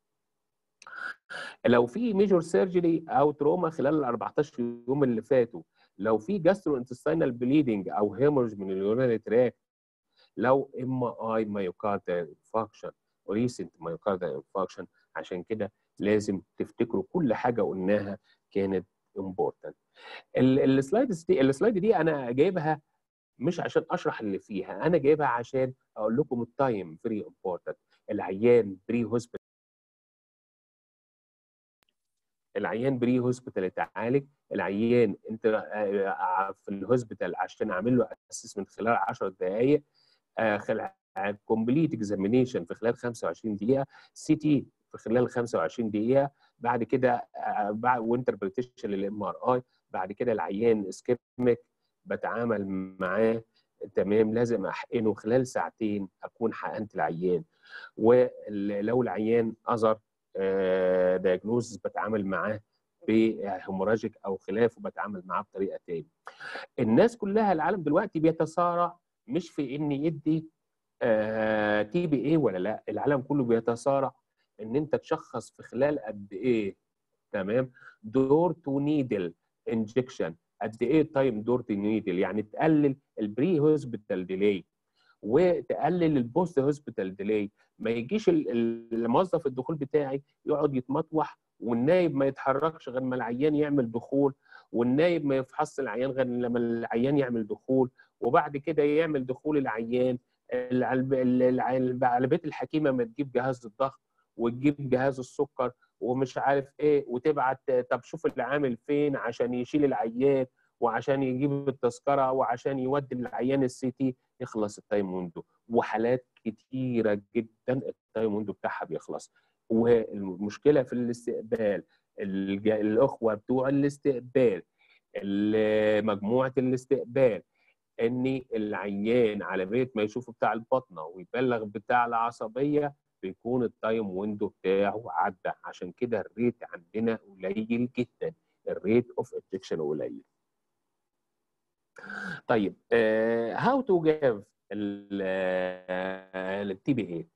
لو في ميجور سيرجري او تروما خلال ال 14 يوم اللي فاتوا لو في جاسترو انتستينال بليدنج او هيمورج من اليورينري تراك لو ام اي مايوكاردال انفاكشن ريسنت مايوكاردال انفاكشن عشان كده لازم تفتكروا كل حاجه قلناها كانت امبورتنت السلايد دي السلايد دي انا جايبها مش عشان اشرح اللي فيها انا جايبها عشان اقول لكم التايم فيري امبورتنت العيان بري هوسبيتال العيان بري هوسبيتال اتعالج العيان انت في الهوسبيتال عشان اعمل له اسسمنت خلال 10 دقائق كومبليت اكزامينيشن في خلال 25 دقيقه سي تي في خلال 25 دقيقه بعد كده بعد وانتربريتيشن للام ار اي بعد كده العيان اسكيميك بتعامل معاه تمام لازم احقنه خلال ساعتين اكون حقنت العيان ولو العيان اذر دايجنوز بتعامل معاه بهيموراجيك او خلافه بتعامل معاه بطريقه تاني. الناس كلها العالم دلوقتي بيتصارع مش في ان يدي تي بي اي ولا لا العالم كله بيتصارع ان انت تشخص في خلال قد ايه تمام دور تو نيدل انجكشن قد ايه تايم دور تو نيدل يعني تقلل البري هوسبيتال ديلي وتقلل البوست هوسبيتال ديلي ما يجيش الموظف الدخول بتاعي يقعد يتمطوح والنايب ما يتحركش غير ما العيان يعمل دخول والنايب ما يفحص العيان غير لما العيان يعمل دخول وبعد كده يعمل دخول العيان على بيت الحكيمه ما تجيب جهاز الضغط وتجيب جهاز السكر ومش عارف ايه وتبعت طب شوف العامل فين عشان يشيل العيان وعشان يجيب التذكره وعشان يودي العيان السي تي يخلص التايم ويندو وحالات كتيره جدا التايم ويندو بتاعها بيخلص والمشكله في الاستقبال الاخوه بتوع الاستقبال مجموعه الاستقبال ان العيان على بيت ما يشوف بتاع البطنه ويبلغ بتاع العصبيه بيكون التايم ويندو بتاعه عدى عشان كده الريت عندنا قليل جدا الريت اوف انجكشن قليل طيب هاو تو جيف التي بي اي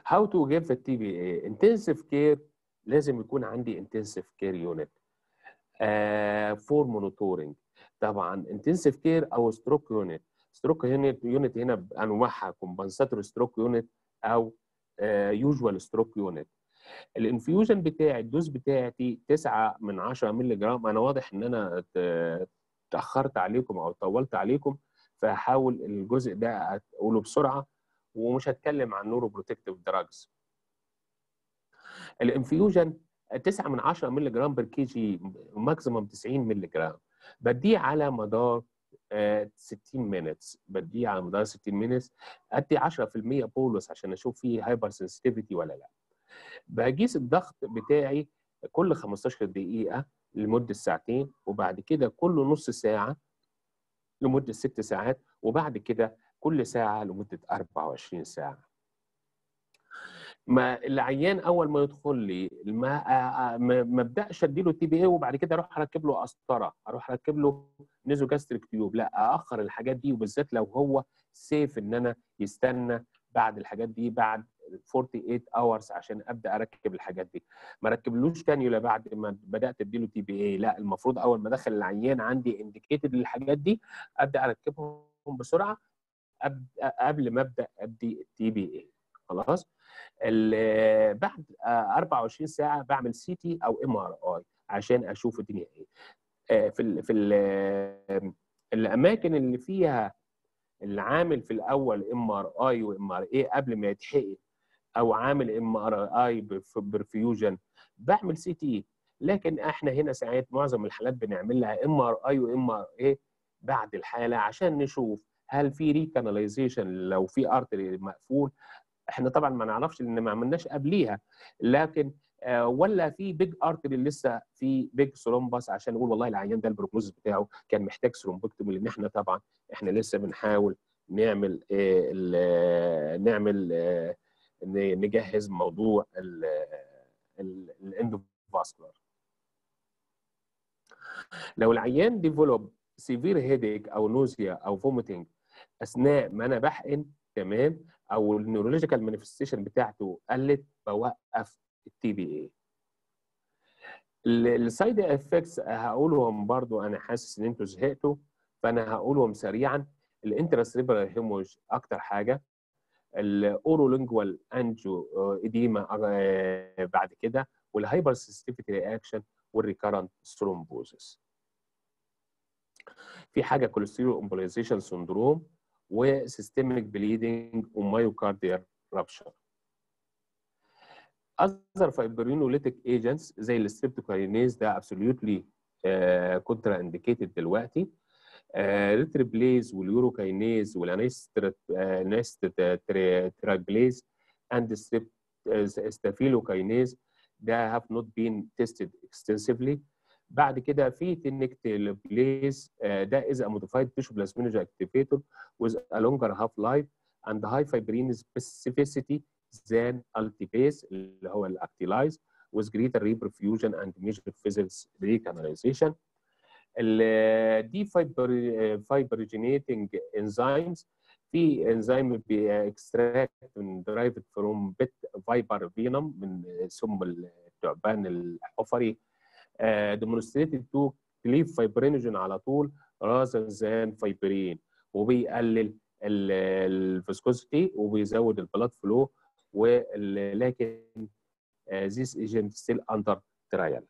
How to give the TBA intensive care لازم يكون عندي intensive care unit uh, for monitoring طبعا intensive care او stroke unit stroke unit unit هنا بانواعها compensatory stroke unit او uh, usual stroke unit الانفيوجن بتاعي الدوز بتاعتي 9 من 10 مللي جرام انا واضح ان انا ت- اتاخرت عليكم او طولت عليكم فهحاول الجزء ده اقوله بسرعه ومش هتكلم عن نورو بروتكتيف دراجز الانفيوجن 9 من 10 مللي جرام بر كي جي ماكسيموم 90 مللي جرام بديه على مدار آه، 60 مينتس بديه على مدار 60 مينتس ادي 10% بولس عشان اشوف فيه هايبر سنسيتيفيتي ولا لا بقيس الضغط بتاعي كل 15 دقيقة لمدة ساعتين وبعد كده كل نص ساعة لمدة ست ساعات وبعد كده كل ساعة لمدة 24 ساعة ما العيان اول ما يدخل لي ما ما ما ابداش اديله تي بي اي وبعد كده اروح اركب له قسطره اروح اركب له نيزو جاستريك تيوب لا اخر الحاجات دي وبالذات لو هو سيف ان انا يستنى بعد الحاجات دي بعد 48 اورز عشان ابدا اركب الحاجات دي ما ركبلوش كانيولا بعد ما بدات اديله تي بي اي لا المفروض اول ما ادخل العيان عندي انديكيتد للحاجات دي ابدا اركبهم بسرعه أب- قبل ما ابدا ادي تي بي اي خلاص ال- بعد آه، 24 ساعه بعمل سي تي او ام ار اي عشان اشوف الدنيا ايه آه، في ال في ال الاماكن اللي فيها العامل في الاول ام ار اي وام ار اي قبل ما يتحقن او عامل ام ار اي برفيوجن بعمل سي تي لكن احنا هنا ساعات معظم الحالات بنعمل لها ام ار اي وام ار اي بعد الحاله عشان نشوف هل في ريكاناليزيشن لو في ارتري مقفول احنا طبعا ما نعرفش لان ما عملناش قبليها لكن آه، ولا في بيج ارتري لسه في بيج ثرومبس عشان نقول والله العيان ده البروجنوز بتاعه كان محتاج ثرومبكتومي لان احنا طبعا احنا لسه بنحاول نعمل آه، ال- آه، نعمل آه، ن- نجهز موضوع الاندوفاسكولار لو العيان ديفلوب سيفير هيديك او نوزيا او فوميتنج اثناء ما انا بحقن تمام او النيورولوجيكال مانيفستيشن بتاعته قلت بوقف التي بي اي السايد افكتس هقولهم برضو انا حاسس ان انتوا زهقتوا فانا هقولهم سريعا الانتراسريبرال هيموج اكتر حاجه الاورولينجوال انجو اديما بعد كده والهايبر سيستيفيتي رياكشن والريكارنت ثرومبوزس في حاجه كوليسترول امبوليزيشن سندروم وسيستميك بليدنج ومايوكارديال رابشر اذر فايبرينوليتيك ايجنتس زي الستريبتوكاينيز ده ابسوليوتلي كونترا انديكيتد دلوقتي ريتريبليز واليوروكاينيز والانستراجليز اند ستافيلوكاينيز ده have not been tested extensively بعد كده في تنكتيلبليز ده is a modified tissue plasminogen activator with a longer half life and high fibrin specificity than altipase اللي هو الاكتيلايز with greater reperfusion and major vessels recanalization الدي فايبرجينيتنج انزيمز في انزيم بيكستراكت من درايفد فروم بيت فايبر فينوم من سم الثعبان الحفري demonstrated to cleave fibrinogen على طول rather than fibrin وبيقلل الفيسكوسيتي وبيزود البلاد فلو ولكن this agent still under trial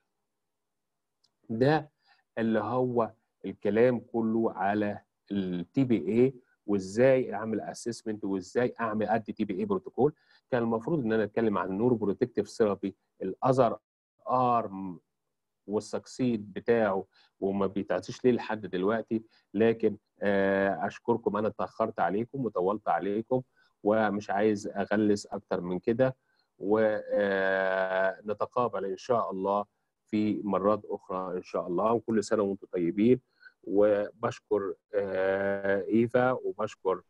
ده اللي هو الكلام كله على التي بي اي وازاي اعمل اسسمنت وازاي اعمل ادي تي بي اي بروتوكول كان المفروض ان انا اتكلم عن النور بروتكتيف ثيرابي الاذر ارم والسكسيد بتاعه وما بيتعطيش ليه لحد دلوقتي لكن اشكركم انا اتاخرت عليكم وطولت عليكم ومش عايز اغلس اكتر من كده ونتقابل ان شاء الله في مرات اخرى ان شاء الله وكل سنه وانتم طيبين وبشكر ايفا وبشكر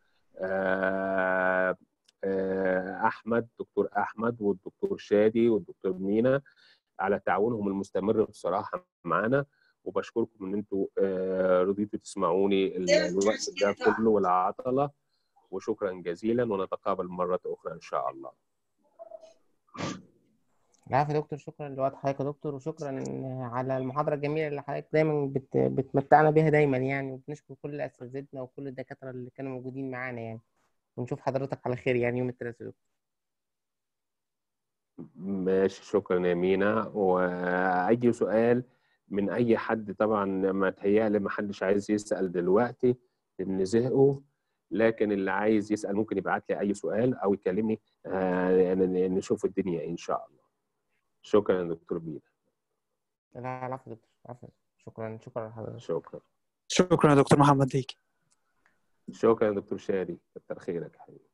احمد دكتور احمد والدكتور شادي والدكتور مينا على تعاونهم المستمر بصراحه معانا وبشكركم ان انتم رضيتوا تسمعوني الوقت ده كله والعطله وشكرا جزيلا ونتقابل مره اخرى ان شاء الله العفو يا دكتور شكرا لوقت حضرتك يا دكتور وشكرا على المحاضرة الجميلة اللي حضرتك دايما بت... بتمتعنا بيها دايما يعني وبنشكر كل أساتذتنا وكل الدكاترة اللي كانوا موجودين معانا يعني ونشوف حضرتك على خير يعني يوم الثلاثاء يا دكتور ماشي شكرا يا مينا واي سؤال من اي حد طبعا ما تهيألي ما حدش عايز يسأل دلوقتي لان زهقوا لكن اللي عايز يسأل ممكن يبعت لي اي سؤال او يكلمني آه، ن- نشوف الدنيا إيه ان شاء الله شكرا يا دكتور مينا لا العفو يا دكتور العفو شكرا شكرا لحضرتك شكرا شكرا يا دكتور محمد ليك شكرا يا دكتور شاري كتر خيرك يا حبيبي